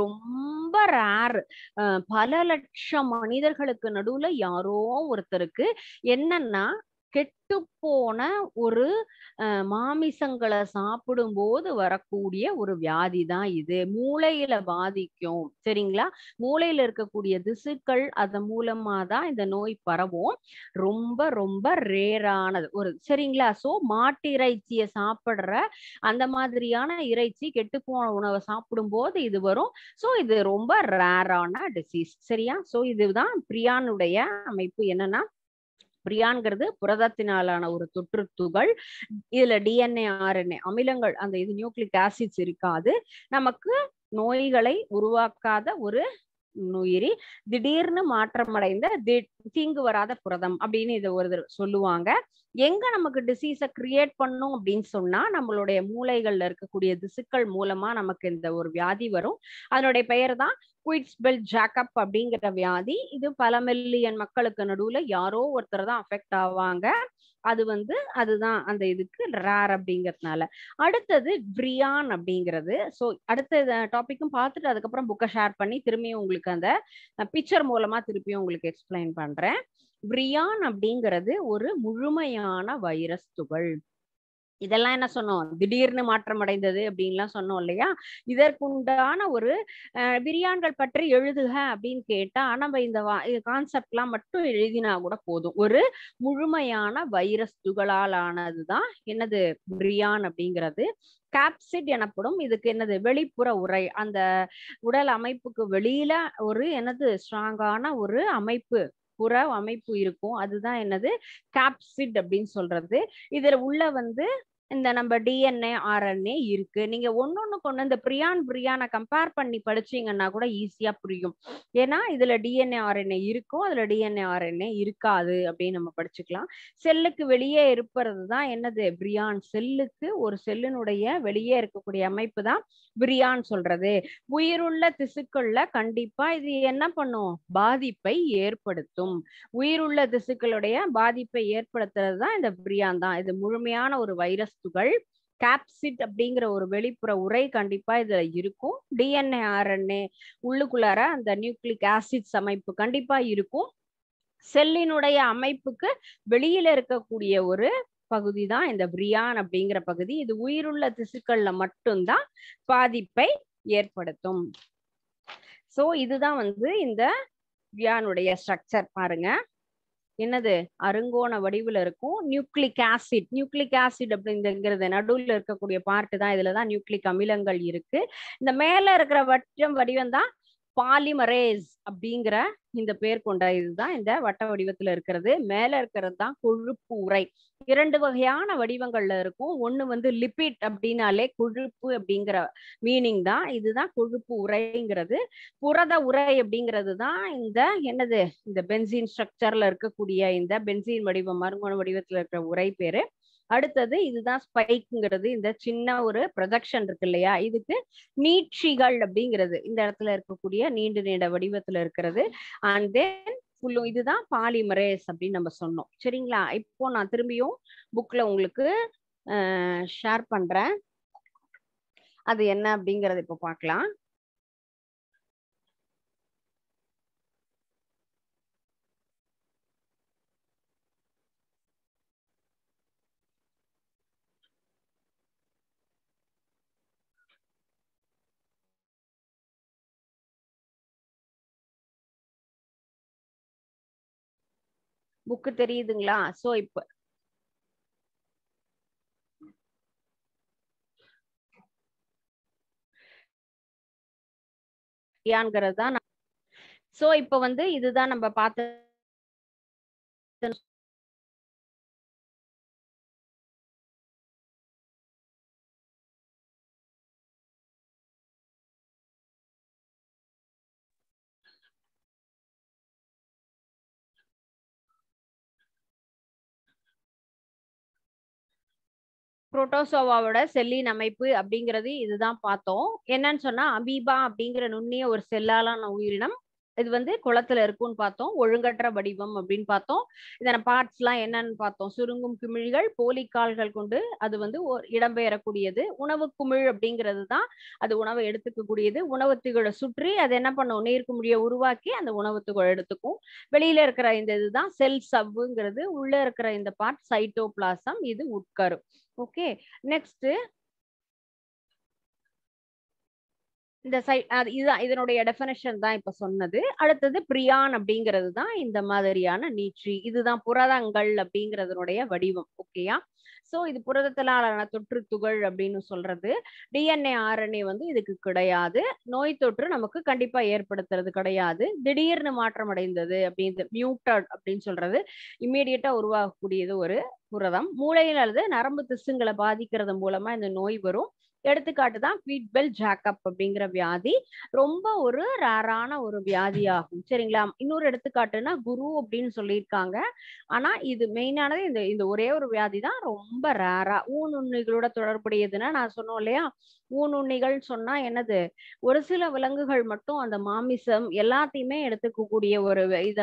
ரொம்ப ரேர் பல லட்சம் மனிதர்களுக்கு நடுவுல யாரோ ஒருத்தருக்கு என்னன்னா கெட்டு போன ஒரு மாமிசங்களை சாப்பிடும்போது வரக்கூடிய ஒரு வியாதி தான் இது மூளையில பாதிக்கும் சரிங்களா மூளையில இருக்கக்கூடிய திசுக்கள் அதன் மூலமா தான் இந்த நோய் பரவும் ரொம்ப ரொம்ப ரேரானது ஒரு சரிங்களா சோ மாட்டு இறைச்சியை சாப்பிடுற அந்த மாதிரியான இறைச்சி கெட்டு போன உணவை சாப்பிடும் போது இது வரும் சோ இது ரொம்ப ரேரான டிசீஸ் சரியா சோ இதுதான் பிரியானுடைய அமைப்பு என்னன்னா பிரியான்கிறது புரதத்தினாலான ஒரு தொற்று துகள் இதுல டிஎன்ஏ ஆர்என்ஏ அமிலங்கள் அந்த இது நியூக்ளிக் ஆசிட்ஸ் இருக்காது நமக்கு நோய்களை உருவாக்காத ஒரு நுயிரி திடீர்னு மாற்றமடைந்த தீங்கு வராத புரதம் அப்படின்னு இதை ஒரு சொல்லுவாங்க எங்க நமக்கு டிசீஸை கிரியேட் பண்ணும் அப்படின்னு சொன்னா நம்மளுடைய மூளைகள்ல இருக்கக்கூடிய திசுக்கள் மூலமா நமக்கு இந்த ஒரு வியாதி வரும் அதனுடைய பெயர் தான் குயிட்ஸ்பெல் ஜாக்கப் அப்படிங்கிற வியாதி இது பல மில்லியன் மக்களுக்கு நடுவுல யாரோ ஒருத்தர் தான் அஃபெக்ட் ஆவாங்க அது வந்து அதுதான் அந்த இதுக்கு ரேர் அப்படிங்கிறதுனால அடுத்தது பிரியான் அப்படிங்கிறது ஸோ அடுத்த டாபிக்கும் பார்த்துட்டு அதுக்கப்புறம் புக்கை ஷேர் பண்ணி திரும்பியும் உங்களுக்கு அந்த பிக்சர் மூலமா திருப்பியும் உங்களுக்கு எக்ஸ்பிளைன் பண்றேன் பிரியான் அப்படிங்கிறது ஒரு முழுமையான வைரஸ் துகள் இதெல்லாம் என்ன சொன்னோம் திடீர்னு மாற்றம் அடைந்தது அப்படின்லாம் சொன்னோம் இல்லையா இதற்குண்டான ஒரு விரியான்கள் பற்றி எழுதுக அப்படின்னு கேட்டா நம்ம இந்த கான்செப்ட்லாம் மட்டும் எழுதினா கூட போதும் ஒரு முழுமையான வைரஸ் துகளால் ஆனதுதான் என்னது பிரியான் அப்படிங்கிறது கேப்சிட் எனப்படும் இதுக்கு என்னது வெளிப்புற உரை அந்த உடல் அமைப்புக்கு வெளியில ஒரு என்னது ஸ்ட்ராங்கான ஒரு அமைப்பு புற அமைப்பு இருக்கும் அதுதான் என்னது கேப்சிட் அப்படின்னு சொல்றது இதுல உள்ள வந்து இந்த நம்ம டிஎன்ஏ ஆர்என்ஏ இருக்கு நீங்க ஒன்னொன்னு கொண்டு இந்த பிரியான் பிரியானை கம்பேர் பண்ணி படிச்சீங்கன்னா கூட ஈஸியா புரியும் ஏன்னா இதுல டிஎன்ஏ ஆர்என்ஏ இருக்கும் அதுல டிஎன்ஏ ஆர்என்ஏ இருக்காது அப்படின்னு நம்ம படிச்சுக்கலாம் செல்லுக்கு வெளியே இருப்பது தான் என்னது பிரியான் செல்லுக்கு ஒரு செல்லினுடைய வெளியே இருக்கக்கூடிய அமைப்பு தான் பிரியான் சொல்றது உயிருள்ள திசுக்கள்ல கண்டிப்பா இது என்ன பண்ணும் பாதிப்பை ஏற்படுத்தும் உயிருள்ள திசுக்களுடைய பாதிப்பை ஏற்படுத்துறது தான் இந்த பிரியான் தான் இது முழுமையான ஒரு வைரஸ் துகள் கேப்சிட் அப்படிங்கிற ஒரு வெளிப்புற உரை கண்டிப்பா இதுல இருக்கும் டிஎன்ஏ ஆர்என்ஏ உள்ளுக்குள்ளார அந்த நியூக்ளிக் ஆசிட்ஸ் அமைப்பு கண்டிப்பா இருக்கும் செல்லினுடைய அமைப்புக்கு வெளியில இருக்கக்கூடிய ஒரு பகுதி தான் இந்த பிரியான் அப்படிங்கிற பகுதி இது உயிருள்ள திசுக்கள்ல மட்டும்தான் பாதிப்பை ஏற்படுத்தும் சோ இதுதான் வந்து இந்த பிரியானுடைய ஸ்ட்ரக்சர் பாருங்க என்னது அருங்கோண வடிவுல இருக்கும் நியூக்ளிக் ஆசிட் நியூக்ளிக் ஆசிட் அப்படிங்கிறது நடுவுல இருக்கக்கூடிய பார்ட் தான் இதுலதான் நியூக்ளிக் அமிலங்கள் இருக்கு இந்த மேல இருக்கிற வட்டம் வடிவம் தான் பாலிமரேஸ் அப்படிங்கிற இந்த பேர் கொண்ட இதுதான் இந்த வட்ட வடிவத்துல இருக்கிறது மேல இருக்கிறது தான் கொழுப்பு உரை இரண்டு வகையான வடிவங்கள்ல இருக்கும் ஒண்ணு வந்து லிபிட் அப்படின்னாலே கொழுப்பு அப்படிங்கிற மீனிங் தான் இதுதான் கொழுப்பு உரைங்கிறது புரத உரை அப்படிங்கிறது தான் இந்த என்னது இந்த பென்சீன் ஸ்ட்ரக்சர்ல இருக்கக்கூடிய இந்த பென்சீன் வடிவம் மறுமண வடிவத்துல இருக்கிற உரை பேரு அடுத்தது இதுதான் ஸ்பைக்குங்கிறது இந்த சின்ன ஒரு ப்ரொஜெக்ஷன் இருக்கு இல்லையா இதுக்கு நீட்சிகள் அப்படிங்கிறது இந்த இடத்துல இருக்கக்கூடிய நீண்டு நீண்ட வடிவத்துல இருக்கிறது அண்ட் தென் ஃபுல்லும் இதுதான் பாலிமரேஸ் அப்படின்னு நம்ம சொன்னோம் சரிங்களா இப்போ நான் திரும்பியும் புக்ல உங்களுக்கு ஷேர் பண்றேன் அது என்ன அப்படிங்கறத இப்போ பார்க்கலாம் புக்கு தெரியுதுங்களா சோ இப்ப யான்கிறது தான் சோ இப்ப வந்து இதுதான் நம்ம பார்த்த புரோட்டோசோவாவோட செல்லின் அமைப்பு அப்படிங்கிறது இதுதான் பார்த்தோம் என்னன்னு சொன்னா அமீபா அப்படிங்கிற நுண்ணிய ஒரு செல்லாலான உயிரினம் இது வந்து குளத்துல இருக்கும்னு பார்த்தோம் ஒழுங்கற்ற வடிவம் அப்படின்னு பார்த்தோம் இதன பார்ட்ஸ் எல்லாம் என்னன்னு பார்த்தோம் சுருங்கும் குமிழ்கள் போலிக்கால்கள் கொண்டு அது வந்து ஒரு இடம்பெயரக்கூடியது உணவு குமிழ் அப்படிங்கிறது தான் அது உணவை எடுத்துக்கக்கூடியது உணவு துகளை சுற்றி அது என்ன பண்ணும் நீர்க்குமிழியை உருவாக்கி அந்த உணவு துகள் எடுத்துக்கும் வெளியில இருக்கிற இந்த இதுதான் செல் சவ்வுங்கிறது உள்ள இருக்கிற இந்த பார்ட் சைட்டோபிளாசம் இது உட்கரு ஓகே நெக்ஸ்ட் இந்த சை அது இதுதான் இதனுடைய டெஃபினேஷன் தான் இப்ப சொன்னது அடுத்தது பிரியான் அப்படிங்கிறது தான் இந்த மாதிரியான நீட்சி இதுதான் புரதங்கள் அப்படிங்கிறதுனுடைய வடிவம் ஓகேயா சோ இது புரதத்திலான தொற்று துகள் அப்படின்னு சொல்றது டிஎன்ஏ ஆர்என்ஏ வந்து இதுக்கு கிடையாது நோய் தொற்று நமக்கு கண்டிப்பா ஏற்படுத்துறது கிடையாது திடீர்னு மாற்றம் அடைந்தது அப்படின்னு மியூட்டட் அப்படின்னு சொல்றது இம்மீடியட்டா உருவாகக்கூடியது ஒரு புரதம் மூளையில் அல்லது நரம்பு திசுங்களை பாதிக்கிறது மூலமா இந்த நோய் வரும் எடுத்துக்காட்டு தான் ஃபீட்பெல் ஜாக்கப் அப்படிங்கிற வியாதி ரொம்ப ஒரு ரேரான ஒரு வியாதி ஆகும் சரிங்களா இன்னொரு எடுத்துக்காட்டுனா குரு அப்படின்னு சொல்லியிருக்காங்க ஆனா இது மெயினானது இந்த இந்த ஒரே ஒரு வியாதி தான் ரொம்ப ரேரா ஊனுண்ணிகளோட தொடர்புடையதுன்னா நான் சொன்னோம் இல்லையா ஊனுண்ணிகள் சொன்னா என்னது ஒரு சில விலங்குகள் மட்டும் அந்த மாமிசம் எல்லாத்தையுமே எடுத்துக்கக்கூடிய ஒரு இத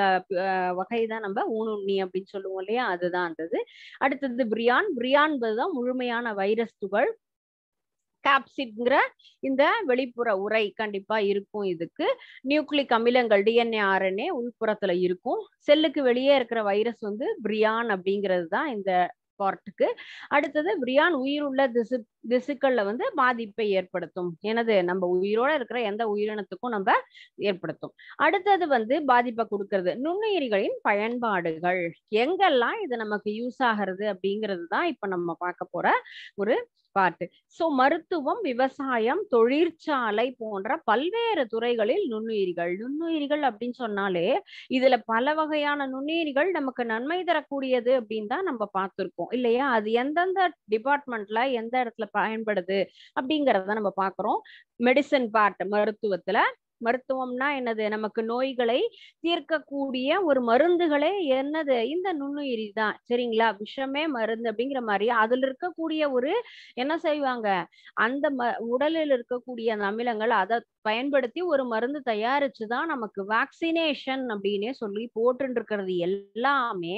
வகை தான் நம்ம ஊனுண்ணி அப்படின்னு சொல்லுவோம் இல்லையா அதுதான் அந்த அடுத்தது பிரியான் பிரியான் தான் முழுமையான வைரஸ் துகள் கேப்சிட்ங்கிற இந்த வெளிப்புற உரை கண்டிப்பா இருக்கும் இதுக்கு நியூக்ளிக் அமிலங்கள் டிஎன்ஏ ஆர்என்ஏ உள்புறத்துல இருக்கும் செல்லுக்கு வெளியே இருக்கிற வைரஸ் வந்து பிரியான் அப்படிங்கிறது தான் இந்த பார்ட்டுக்கு அடுத்தது பிரியான் உயிருள்ள திசு திசுக்கள்ல வந்து பாதிப்பை ஏற்படுத்தும் எனது நம்ம உயிரோட இருக்கிற எந்த உயிரினத்துக்கும் நம்ம ஏற்படுத்தும் அடுத்தது வந்து பாதிப்பை கொடுக்கறது நுண்ணுயிரிகளின் பயன்பாடுகள் எங்கெல்லாம் இது நமக்கு யூஸ் ஆகிறது அப்படிங்கிறது தான் இப்ப நம்ம பார்க்க போற ஒரு பார்ட்டு சோ மருத்துவம் விவசாயம் தொழிற்சாலை போன்ற பல்வேறு துறைகளில் நுண்ணுயிரிகள் நுண்ணுயிரிகள் அப்படின்னு சொன்னாலே இதுல பல வகையான நுண்ணுயிரிகள் நமக்கு நன்மை தரக்கூடியது அப்படின்னு தான் நம்ம பார்த்திருக்கோம் இல்லையா அது எந்தெந்த டிபார்ட்மெண்ட்ல எந்த இடத்துல பயன்படுது அப்படிங்கறத நம்ம பாக்குறோம் மெடிசன் பார்ட் மருத்துவத்துல மருத்துவம்னா என்னது நமக்கு நோய்களை தீர்க்கக்கூடிய ஒரு மருந்துகளே என்னது இந்த நுண்ணுயிரி தான் சரிங்களா விஷமே மருந்து அப்படிங்கிற மாதிரி அதுல இருக்கக்கூடிய ஒரு என்ன செய்வாங்க அந்த ம உடலில் இருக்கக்கூடிய அந்த அமிலங்கள் அதை பயன்படுத்தி ஒரு மருந்து தயாரிச்சுதான் நமக்கு வேக்சினேஷன் அப்படின்னே சொல்லி போட்டு இருக்கிறது எல்லாமே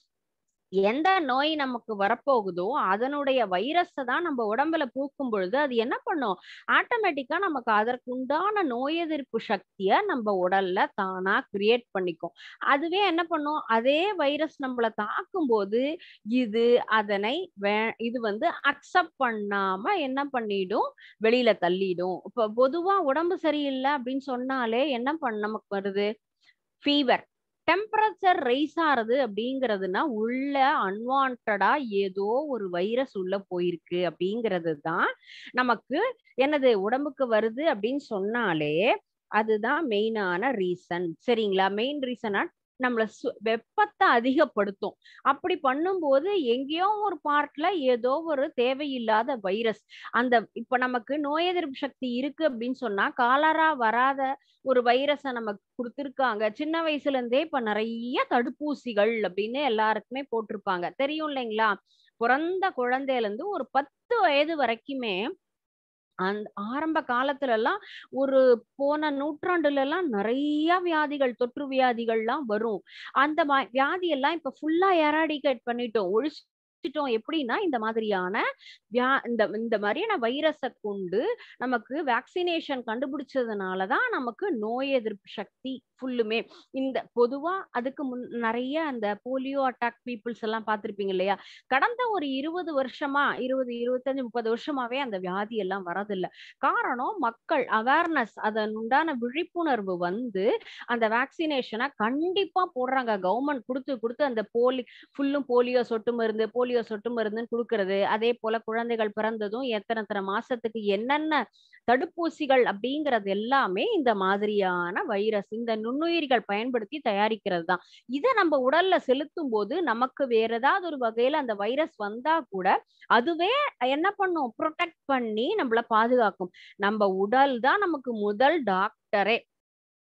எந்த நோய் நமக்கு வரப்போகுதோ அதனுடைய வைரஸை தான் நம்ம உடம்புல பூக்கும் பொழுது அது என்ன பண்ணும் ஆட்டோமேட்டிக்கா நமக்கு அதற்கு உண்டான நோய் எதிர்ப்பு சக்திய நம்ம உடல்ல தானா கிரியேட் பண்ணிக்கும் அதுவே என்ன பண்ணும் அதே வைரஸ் நம்மள தாக்கும் போது இது அதனை வே இது வந்து அக்செப்ட் பண்ணாம என்ன பண்ணிடும் வெளியில தள்ளிடும் இப்ப பொதுவா உடம்பு சரியில்லை அப்படின்னு சொன்னாலே என்ன பண்ண நமக்கு வருது ஃபீவர் டெம்பரேச்சர் ரைஸ் ஆறது அப்படிங்கிறதுனா உள்ள அன்வான்டா ஏதோ ஒரு வைரஸ் உள்ள போயிருக்கு அப்படிங்கிறது தான் நமக்கு என்னது உடம்புக்கு வருது அப்படின்னு சொன்னாலே அதுதான் மெயினான ரீசன் சரிங்களா மெயின் ரீசனா நம்மள வெப்பத்தை அதிகப்படுத்தும் அப்படி பண்ணும்போது எங்கேயோ ஒரு பார்ட்ல ஏதோ ஒரு தேவையில்லாத வைரஸ் அந்த இப்ப நமக்கு நோய் எதிர்ப்பு சக்தி இருக்கு அப்படின்னு சொன்னா காலரா வராத ஒரு வைரஸை நமக்கு கொடுத்துருக்காங்க சின்ன வயசுல இருந்தே இப்ப நிறைய தடுப்பூசிகள் அப்படின்னு எல்லாருக்குமே போட்டிருப்பாங்க தெரியும் இல்லைங்களா பிறந்த குழந்தையில இருந்து ஒரு பத்து வயது வரைக்குமே அந்த ஆரம்ப காலத்துல எல்லாம் ஒரு போன நூற்றாண்டுல எல்லாம் நிறைய வியாதிகள் தொற்று வியாதிகள்லாம் வரும் அந்த வியாதி எல்லாம் இப்ப ஃபுல்லா எராடிகேட் பண்ணிட்டோம் ஒழிச்சு எப்படின்னா இந்த மாதிரியான வியா இந்த இந்த மாதிரியான வைரஸை கொண்டு நமக்கு வேக்சினேஷன் கண்டுபிடிச்சதுனாலதான் நமக்கு நோய் எதிர்ப்பு சக்தி ஃபுல்லுமே இந்த பொதுவா அதுக்கு முன் நிறைய அந்த போலியோ அட்டாக் பீப்புள்ஸ் எல்லாம் பார்த்திருப்பீங்க இல்லையா கடந்த ஒரு இருபது வருஷமா இருபது இருபத்தஞ்சு முப்பது வருஷமாவே அந்த வியாதி எல்லாம் வரதில்லை காரணம் மக்கள் அவேர்னஸ் அதன் உண்டான விழிப்புணர்வு வந்து அந்த வேக்சினேஷனை கண்டிப்பா போடுறாங்க கவர்மெண்ட் கொடுத்து கொடுத்து அந்த போலி ஃபுல்லும் போலியோ சொட்டு மருந்து போலியோ சொட்டு மருந்துன்னு கொடுக்கறது அதே போல குழந்தைகள் பிறந்ததும் எத்தனை எத்தனை மாசத்துக்கு என்னென்ன தடுப்பூசிகள் அப்படிங்கிறது எல்லாமே இந்த மாதிரியான வைரஸ் இந்த நுண்ணுயிர்கள் பயன்படுத்தி தயாரிக்கிறது தான் இதை நம்ம உடல்ல செலுத்தும் போது நமக்கு வேற ஏதாவது ஒரு வகையில அந்த வைரஸ் வந்தா கூட அதுவே என்ன பண்ணும் ப்ரொடெக்ட் பண்ணி நம்மள பாதுகாக்கும் நம்ம உடல் தான் நமக்கு முதல் டாக்டரே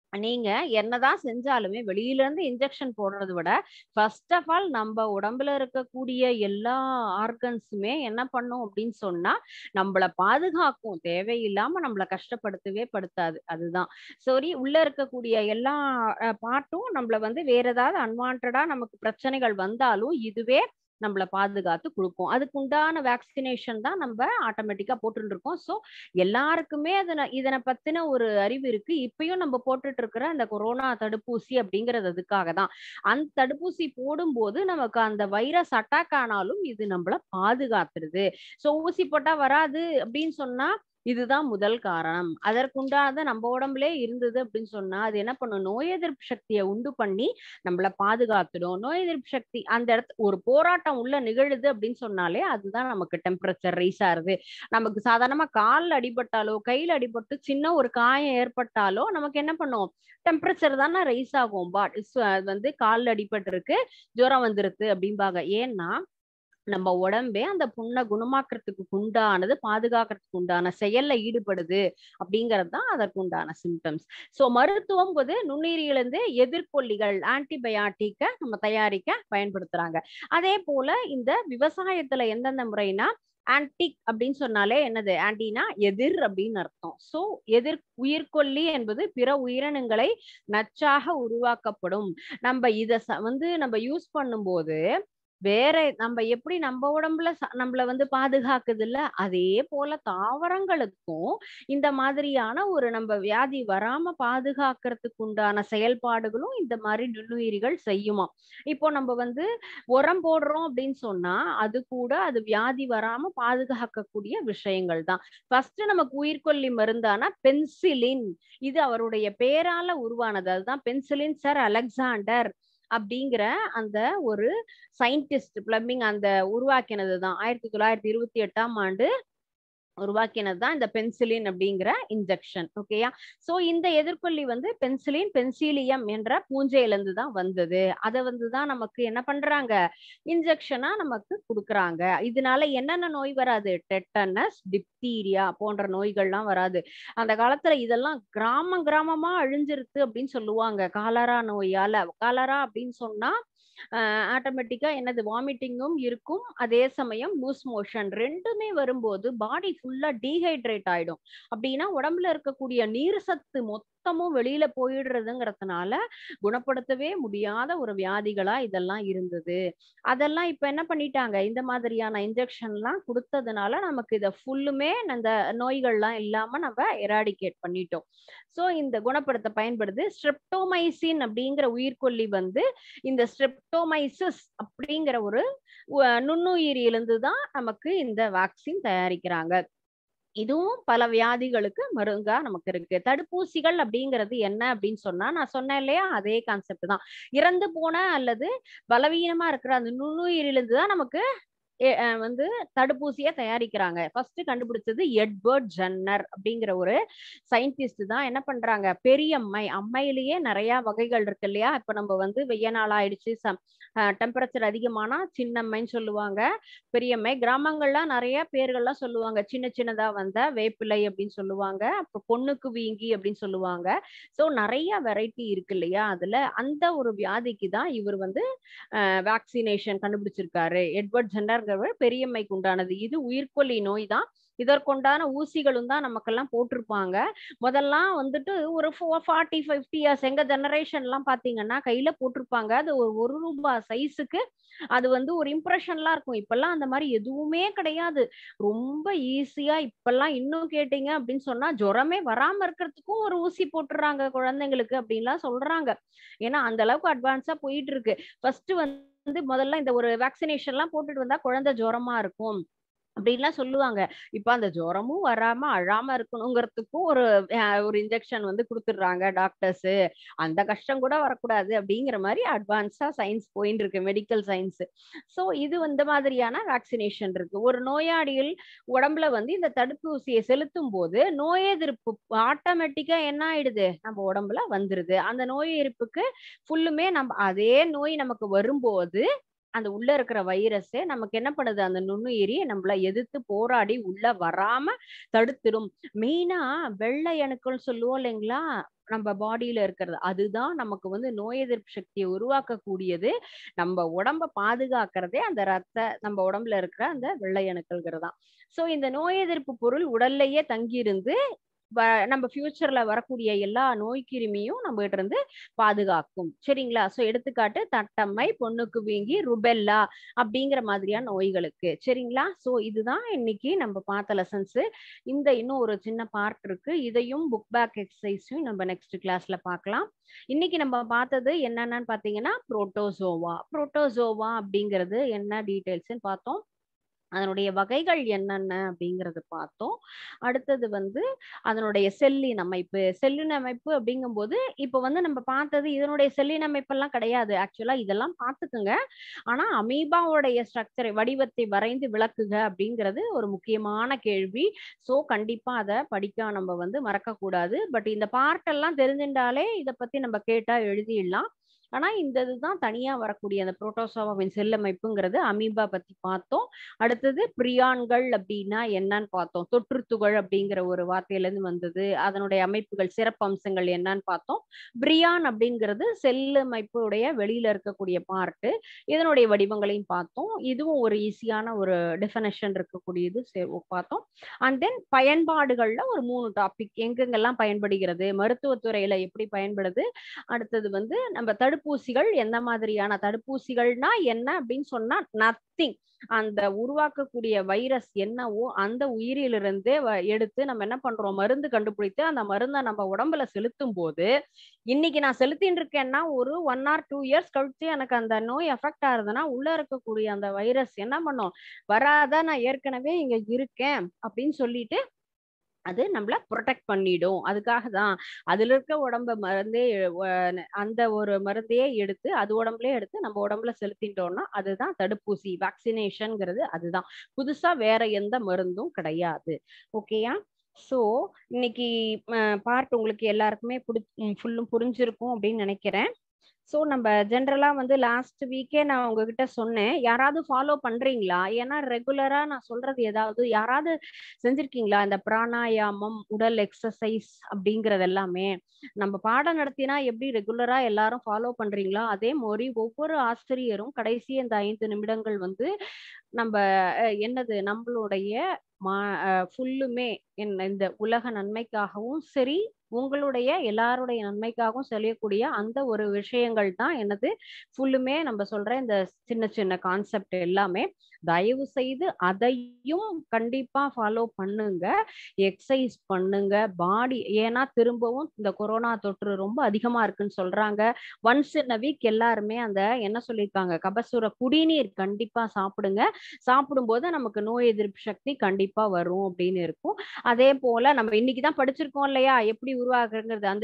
நீங்க என்னதான் செஞ்சாலுமே வெளியில இருந்து இன்ஜெக்ஷன் போடுறத விட ஃபர்ஸ்ட் ஆஃப் ஆல் நம்ம உடம்புல இருக்கக்கூடிய எல்லா ஆர்கன்ஸுமே என்ன பண்ணும் அப்படின்னு சொன்னா நம்மள பாதுகாக்கும் தேவையில்லாம நம்மள கஷ்டப்படுத்தவே படுத்தாது அதுதான் சரி உள்ள இருக்கக்கூடிய எல்லா பாட்டும் நம்மள வந்து வேற ஏதாவது அன்வான்டா நமக்கு பிரச்சனைகள் வந்தாலும் இதுவே நம்மள பாதுகாத்து கொடுக்கும் அதுக்கு உண்டான வேக்சினேஷன் தான் நம்ம ஆட்டோமேட்டிக்கா போட்டுட்டு இருக்கோம் ஸோ எல்லாருக்குமே அதனை இதனை பத்தின ஒரு அறிவு இருக்கு இப்பயும் நம்ம போட்டுட்டு இருக்கிற அந்த கொரோனா தடுப்பூசி அப்படிங்கிறது அதுக்காக தான் அந்த தடுப்பூசி போடும்போது நமக்கு அந்த வைரஸ் அட்டாக் ஆனாலும் இது நம்மள பாதுகாத்துருது ஸோ ஊசி போட்டா வராது அப்படின்னு சொன்னா இதுதான் முதல் காரணம் அதற்குண்டானது நம்ம உடம்புலே இருந்தது அப்படின்னு சொன்னா அது என்ன பண்ணும் நோய் எதிர்ப்பு சக்தியை உண்டு பண்ணி நம்மள பாதுகாத்துடும் நோய் எதிர்ப்பு சக்தி அந்த இடத்து ஒரு போராட்டம் உள்ள நிகழுது அப்படின்னு சொன்னாலே அதுதான் நமக்கு டெம்பரேச்சர் ரைஸ் ஆகுது நமக்கு சாதாரணமா காலில் அடிபட்டாலோ கையில் அடிபட்டு சின்ன ஒரு காயம் ஏற்பட்டாலோ நமக்கு என்ன பண்ணும் டெம்பரேச்சர் தானே ரைஸ் ஆகும் பட் வந்து காலில் அடிபட்டு இருக்கு ஜுரம் வந்துருது அப்படிம்பாங்க ஏன்னா நம்ம உடம்பே அந்த புண்ணை குணமாக்குறதுக்கு உண்டானது பாதுகாக்கிறதுக்கு உண்டான செயல்ல ஈடுபடுது அப்படிங்கிறது தான் அதற்கு உண்டான சிம்டம்ஸ் ஸோ மருத்துவம் போது நுண்ணுயிரிலிருந்து எதிர்கொல்லிகள் ஆன்டிபயாட்டிக்க நம்ம தயாரிக்க பயன்படுத்துறாங்க அதே போல இந்த விவசாயத்துல எந்தெந்த முறைனா ஆன்டிக் அப்படின்னு சொன்னாலே என்னது ஆன்டினா எதிர் அப்படின்னு அர்த்தம் சோ எதிர் உயிர்கொல்லி என்பது பிற உயிரினங்களை நச்சாக உருவாக்கப்படும் நம்ம இத வந்து நம்ம யூஸ் பண்ணும்போது வேற நம்ம எப்படி நம்ம உடம்புல நம்மள வந்து பாதுகாக்குது இல்ல அதே போல தாவரங்களுக்கும் இந்த மாதிரியான ஒரு நம்ம வியாதி வராம பாதுகாக்கிறதுக்கு உண்டான செயல்பாடுகளும் இந்த மாதிரி நுண்ணுயிரிகள் செய்யுமா இப்போ நம்ம வந்து உரம் போடுறோம் அப்படின்னு சொன்னா அது கூட அது வியாதி வராம பாதுகாக்கக்கூடிய விஷயங்கள் தான் ஃபர்ஸ்ட் நமக்கு உயிர்கொல்லி மருந்தான பென்சிலின் இது அவருடைய பேரால உருவானது அதுதான் பென்சிலின் சார் அலெக்சாண்டர் அப்படிங்கிற அந்த ஒரு சயின்டிஸ்ட் பிளம்பிங் அந்த உருவாக்கினது தான் ஆயிரத்தி தொள்ளாயிரத்தி இருபத்தி எட்டாம் ஆண்டு உருவாக்கினது தான் இந்த பென்சிலின் அப்படிங்கிற இன்ஜெக்ஷன் ஓகேயா சோ இந்த எதிர்கொல்லி வந்து பென்சிலின் பென்சிலியம் என்ற பூஞ்சையிலிருந்து தான் வந்தது அதை வந்து தான் நமக்கு என்ன பண்றாங்க இன்ஜெக்ஷனா நமக்கு கொடுக்குறாங்க இதனால என்னென்ன நோய் வராது டெட்டனஸ் டிப்தீரியா போன்ற நோய்கள்லாம் வராது அந்த காலத்துல இதெல்லாம் கிராமம் கிராமமா அழிஞ்சிருது அப்படின்னு சொல்லுவாங்க காலரா நோயால காலரா அப்படின்னு சொன்னா ஆட்டோமேட்டிக்கா என்னது வாமிட்டிங்கும் இருக்கும் அதே சமயம் லூஸ் மோஷன் ரெண்டுமே வரும்போது பாடி ஃபுல்லா டீஹைட்ரேட் ஆயிடும் அப்படின்னா உடம்புல இருக்கக்கூடிய நீர் சத்து மொத்தமும் வெளியில போயிடுறதுங்கிறதுனால குணப்படுத்தவே முடியாத ஒரு வியாதிகளா இதெல்லாம் இருந்தது அதெல்லாம் இப்ப என்ன பண்ணிட்டாங்க இந்த மாதிரியான இன்ஜெக்ஷன்லாம் கொடுத்ததுனால நமக்கு இதை ஃபுல்லுமே அந்த நோய்கள்லாம் இல்லாம நம்ம எராடிகேட் பண்ணிட்டோம் ஸோ இந்த குணப்படுத்த பயன்படுது ஸ்ட்ரெப்டோமைசின் அப்படிங்கிற உயிர்கொல்லி வந்து இந்த ஸ்ட்ரெப்டோமைசிஸ் அப்படிங்கிற ஒரு நுண்ணுயிரியிலிருந்து தான் நமக்கு இந்த வேக்சின் தயாரிக்கிறாங்க இதுவும் பல வியாதிகளுக்கு மருங்கா நமக்கு இருக்கு தடுப்பூசிகள் அப்படிங்கிறது என்ன அப்படின்னு சொன்னா நான் சொன்னேன் இல்லையா அதே கான்செப்ட் தான் இறந்து போன அல்லது பலவீனமா இருக்கிற அந்த நுண்ணுயிரிலிருந்து தான் நமக்கு வந்து தடுப்பூசியை தயாரிக்கிறாங்க ஃபர்ஸ்ட் கண்டுபிடிச்சது எட்வர்ட் ஜன்னர் அப்படிங்கிற ஒரு சயின்டிஸ்ட் தான் என்ன பண்றாங்க பெரியம்மை அம்மையிலேயே நிறைய வகைகள் இருக்கு இல்லையா இப்ப நம்ம வந்து வெய்ய நாள் ஆயிடுச்சு டெம்பரேச்சர் அதிகமானா சின்னம்மைன்னு சொல்லுவாங்க பெரியம்மை கிராமங்கள்லாம் நிறைய பேர்கள்லாம் சொல்லுவாங்க சின்ன சின்னதா வந்த வேப்பிலை அப்படின்னு சொல்லுவாங்க அப்புறம் பொண்ணுக்கு வீங்கி அப்படின்னு சொல்லுவாங்க ஸோ நிறைய வெரைட்டி இருக்கு இல்லையா அதுல அந்த ஒரு வியாதிக்கு தான் இவர் வந்து வேக்சினேஷன் கண்டுபிடிச்சிருக்காரு எட்வர்ட் ஜென்னர் பெரியம்மைக்கு உண்டானது இது உயிர்கொல்லி நோய் தான் இதற்குண்டான ஊசிகளும் தான் நமக்கெல்லாம் போட்டிருப்பாங்க முதல்லாம் வந்துட்டு ஒரு ஃபார்ட்டி ஃபிஃப்டி இயர்ஸ் எங்க ஜெனரேஷன் எல்லாம் பாத்தீங்கன்னா கையில போட்டிருப்பாங்க அது ஒரு ஒரு ரூபாய் சைஸுக்கு அது வந்து ஒரு இம்ப்ரெஷன்லாம் இருக்கும் இப்பெல்லாம் அந்த மாதிரி எதுவுமே கிடையாது ரொம்ப ஈஸியா இப்பெல்லாம் இன்னும் கேட்டீங்க அப்படின்னு சொன்னா ஜுரமே வராம இருக்கிறதுக்கும் ஒரு ஊசி போட்டுறாங்க குழந்தைங்களுக்கு அப்படின்லாம் சொல்றாங்க ஏன்னா அந்த அளவுக்கு அட்வான்ஸா போயிட்டு இருக்கு ஃபர்ஸ்ட் வந்து முதல்ல இந்த ஒரு வேக்சினேஷன் எல்லாம் போட்டுட்டு வந்தா குழந்தை ஜுரமா இருக்கும் அப்படின்லாம் சொல்லுவாங்க இப்ப அந்த ஜுரமும் வராம அழாம இருக்கணுங்கிறதுக்கும் ஒரு ஒரு இன்ஜெக்ஷன் வந்து கொடுத்துடுறாங்க டாக்டர்ஸ் அந்த கஷ்டம் கூட வரக்கூடாது அப்படிங்கிற மாதிரி அட்வான்ஸா சயின்ஸ் போயின்னு இருக்கு மெடிக்கல் சயின்ஸ் ஸோ இது இந்த மாதிரியான வேக்சினேஷன் இருக்கு ஒரு நோயாளிகள் உடம்புல வந்து இந்த தடுப்பூசியை செலுத்தும் போது நோய் எதிர்ப்பு ஆட்டோமேட்டிக்கா என்ன ஆயிடுது நம்ம உடம்புல வந்துருது அந்த நோய் எதிர்ப்புக்கு ஃபுல்லுமே நம்ம அதே நோய் நமக்கு வரும்போது அந்த உள்ள இருக்கிற வைரஸே நமக்கு என்ன பண்ணுது அந்த நுண்ணுயிரி நம்மள எதிர்த்து போராடி உள்ள வராம தடுத்துரும் மெயினா வெள்ளை அணுக்கள் சொல்லுவோம் இல்லைங்களா நம்ம பாடியில இருக்கிறது அதுதான் நமக்கு வந்து நோய் எதிர்ப்பு சக்தியை உருவாக்கக்கூடியது நம்ம உடம்ப பாதுகாக்கிறதே அந்த ரத்த நம்ம உடம்புல இருக்கிற அந்த வெள்ளை அணுக்கள்ங்கிறது தான் சோ இந்த நோய் எதிர்ப்பு பொருள் உடல்லையே தங்கியிருந்து நம்ம ஃபியூச்சர்ல வரக்கூடிய எல்லா நோய் கிருமியும் நம்ம கிட்ட இருந்து பாதுகாக்கும் சரிங்களா சோ எடுத்துக்காட்டு தட்டம்மை பொண்ணுக்கு வீங்கி ருபெல்லா அப்படிங்கிற மாதிரியான நோய்களுக்கு சரிங்களா சோ இதுதான் இன்னைக்கு நம்ம பார்த்த லெசன்ஸ் இந்த இன்னும் ஒரு சின்ன பார்ட் இருக்கு இதையும் புக் பேக் எக்ஸசைஸையும் நம்ம நெக்ஸ்ட் கிளாஸ்ல பார்க்கலாம் இன்னைக்கு நம்ம பார்த்தது என்னென்னு பாத்தீங்கன்னா புரோட்டோசோவா புரோட்டோசோவா அப்படிங்கிறது என்ன டீடைல்ஸ்ன்னு பார்த்தோம் அதனுடைய வகைகள் என்னென்ன அப்படிங்கறது பார்த்தோம் அடுத்தது வந்து அதனுடைய செல்லின் அமைப்பு செல்லின் அமைப்பு அப்படிங்கும்போது இப்போ வந்து நம்ம பார்த்தது இதனுடைய செல்லின் அமைப்பெல்லாம் கிடையாது ஆக்சுவலா இதெல்லாம் பார்த்துக்குங்க ஆனா அமீபாவுடைய ஸ்ட்ரக்சரை வடிவத்தை வரைந்து விளக்குக அப்படிங்கிறது ஒரு முக்கியமான கேள்வி ஸோ கண்டிப்பா அதை படிக்க நம்ம வந்து மறக்க கூடாது பட் இந்த பார்ட் எல்லாம் தெரிஞ்சுட்டாலே இதை பத்தி நம்ம கேட்டா எழுதிடலாம் ஆனா இந்த இதுதான் தனியா வரக்கூடிய அந்த புரோட்டோசோவாவின் செல்லமைப்புங்கிறது அமீபா பத்தி பார்த்தோம் அடுத்தது பிரியான்கள் அப்படின்னா என்னன்னு பார்த்தோம் தொற்றுத்துகள் அப்படிங்கிற ஒரு வார்த்தையில இருந்து வந்தது அதனுடைய அமைப்புகள் சிறப்பு அம்சங்கள் என்னன்னு பார்த்தோம் பிரியான் அப்படிங்கிறது செல்லமைப்புடைய வெளியில இருக்கக்கூடிய பார்ட்டு இதனுடைய வடிவங்களையும் பார்த்தோம் இதுவும் ஒரு ஈஸியான ஒரு டெஃபனேஷன் இருக்கக்கூடியது பார்த்தோம் அண்ட் தென் பயன்பாடுகள்ல ஒரு மூணு டாபிக் எங்கெங்கெல்லாம் பயன்படுகிறது மருத்துவத்துறையில எப்படி பயன்படுது அடுத்தது வந்து நம்ம தடுப்பூசிகள் எந்த மாதிரியான தடுப்பூசிகள்னா என்ன அப்படின்னு சொன்னா நத்திங் அந்த உருவாக்கக்கூடிய வைரஸ் என்னவோ அந்த உயிரிலிருந்தே எடுத்து நம்ம என்ன பண்றோம் மருந்து கண்டுபிடித்து அந்த மருந்தை நம்ம உடம்புல செலுத்தும் போது இன்னைக்கு நான் செலுத்தின்னு இருக்கேன்னா ஒரு ஒன் ஆர் டூ இயர்ஸ் கழிச்சு எனக்கு அந்த நோய் எஃபெக்ட் ஆகுதுன்னா உள்ள இருக்கக்கூடிய அந்த வைரஸ் என்ன பண்ணும் வராத நான் ஏற்கனவே இங்க இருக்கேன் அப்படின்னு சொல்லிட்டு அது நம்மள ப்ரொடெக்ட் பண்ணிடும் அதுக்காக தான் அதுல இருக்க உடம்ப மருந்தே அந்த ஒரு மருந்தையே எடுத்து அது உடம்புலயே எடுத்து நம்ம உடம்புல செலுத்திட்டோம்னா அதுதான் தடுப்பூசி வேக்சினேஷன்ங்கிறது அதுதான் புதுசா வேற எந்த மருந்தும் கிடையாது ஓகேயா ஸோ இன்னைக்கு பார்ட் உங்களுக்கு எல்லாருக்குமே புடி ஃபுல்லும் புரிஞ்சிருக்கும் அப்படின்னு நினைக்கிறேன் ஸோ நம்ம ஜென்ரலா வந்து லாஸ்ட் வீக்கே நான் உங்ககிட்ட சொன்னேன் யாராவது ஃபாலோ பண்றீங்களா ஏன்னா ரெகுலரா நான் சொல்றது ஏதாவது யாராவது செஞ்சிருக்கீங்களா இந்த பிராணாயாமம் உடல் எக்ஸசைஸ் அப்படிங்கறது எல்லாமே நம்ம பாடம் நடத்தினா எப்படி ரெகுலரா எல்லாரும் ஃபாலோ பண்றீங்களா அதே மாதிரி ஒவ்வொரு ஆசிரியரும் கடைசி இந்த ஐந்து நிமிடங்கள் வந்து நம்ம என்னது நம்மளுடைய மா ஃபுல்லுமே இந்த உலக நன்மைக்காகவும் சரி உங்களுடைய எல்லாருடைய நன்மைக்காகவும் செய்யக்கூடிய அந்த ஒரு விஷயங்கள் தான் என்னது ஃபுல்லுமே நம்ம சொல்ற இந்த சின்ன சின்ன கான்செப்ட் எல்லாமே தயவு செய்து அதையும் கண்டிப்பா ஃபாலோ பண்ணுங்க எக்ஸசைஸ் பண்ணுங்க பாடி ஏன்னா திரும்பவும் இந்த கொரோனா தொற்று ரொம்ப அதிகமா இருக்குன்னு சொல்றாங்க ஒன்ஸ் இன் அ வீக் எல்லாருமே அந்த என்ன சொல்லியிருக்காங்க கபசுர குடிநீர் கண்டிப்பா சாப்பிடுங்க சாப்பிடும்போது நமக்கு நோய் எதிர்ப்பு சக்தி கண்டிப்பா வரும் அப்படின்னு இருக்கும் அதே போல நம்ம இன்னைக்குதான் படிச்சிருக்கோம் இல்லையா எப்படி உருவாகுங்கிறது அந்த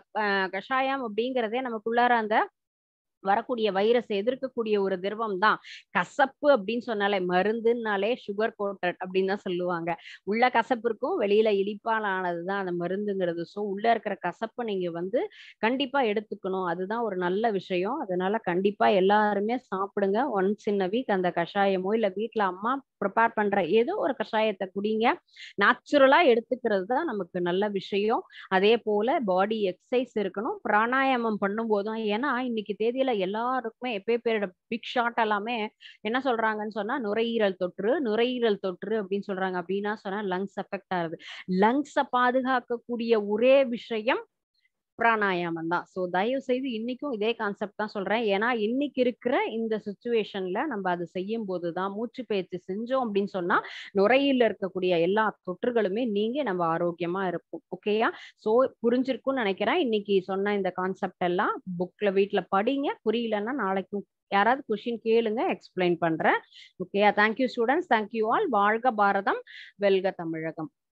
கஷாயம் அப்படிங்கிறதே நமக்குள்ளார அந்த வரக்கூடிய வைரஸ் எதிர்க்கக்கூடிய ஒரு திரவம் தான் கசப்பு அப்படின்னு சொன்னாலே மருந்துனாலே சுகர் கோட்டட் அப்படின்னு தான் சொல்லுவாங்க உள்ள கசப்பு இருக்கும் வெளியில இனிப்பால் ஆனதுதான் அந்த மருந்துங்கிறது ஸோ உள்ள இருக்கிற கசப்பை நீங்க வந்து கண்டிப்பா எடுத்துக்கணும் அதுதான் ஒரு நல்ல விஷயம் அதனால கண்டிப்பா எல்லாருமே சாப்பிடுங்க ஒன்ஸ் இன் அ வீக் அந்த கஷாயமோ இல்ல வீட்டுல அம்மா ப்ரிப்பேர் பண்ற ஏதோ ஒரு கஷாயத்தை குடிங்க நேச்சுரலா எடுத்துக்கிறது தான் நமக்கு நல்ல விஷயம் அதே போல பாடி எக்ஸசைஸ் இருக்கணும் பிராணாயாமம் பண்ணும் போதும் ஏன்னா இன்னைக்கு தேதியில எல்லாருக்குமே எப்பே பேரோட பிக் ஷாட் எல்லாமே என்ன சொல்றாங்கன்னு சொன்னா நுரையீரல் தொற்று நுரையீரல் தொற்று அப்படின்னு சொல்றாங்க அப்படின்னா சொன்னா லங்ஸ் எஃபெக்ட் ஆகுது லங்ஸை பாதுகாக்கக்கூடிய ஒரே விஷயம் பிராணாயாமம் தான் ஸோ தயவு செய்து இன்னைக்கும் இதே கான்செப்ட் தான் சொல்றேன் ஏன்னா இன்னைக்கு இருக்கிற இந்த சுச்சுவேஷன்ல நம்ம அது செய்யும் போதுதான் மூச்சு பயிற்சி செஞ்சோம் அப்படின்னு சொன்னா நுரையில இருக்கக்கூடிய எல்லா தொற்றுகளுமே நீங்க நம்ம ஆரோக்கியமா இருப்போம் ஓகேயா ஸோ புரிஞ்சிருக்கும்னு நினைக்கிறேன் இன்னைக்கு சொன்ன இந்த கான்செப்ட் எல்லாம் புக்ல வீட்டுல படிங்க புரியலன்னா நாளைக்கும் யாராவது கொஷின் கேளுங்க எக்ஸ்பிளைன் பண்றேன் ஓகேயா தேங்க்யூ ஸ்டூடெண்ட்ஸ் தேங்க்யூ ஆல் வாழ்க பாரதம் வெல்க தமிழகம்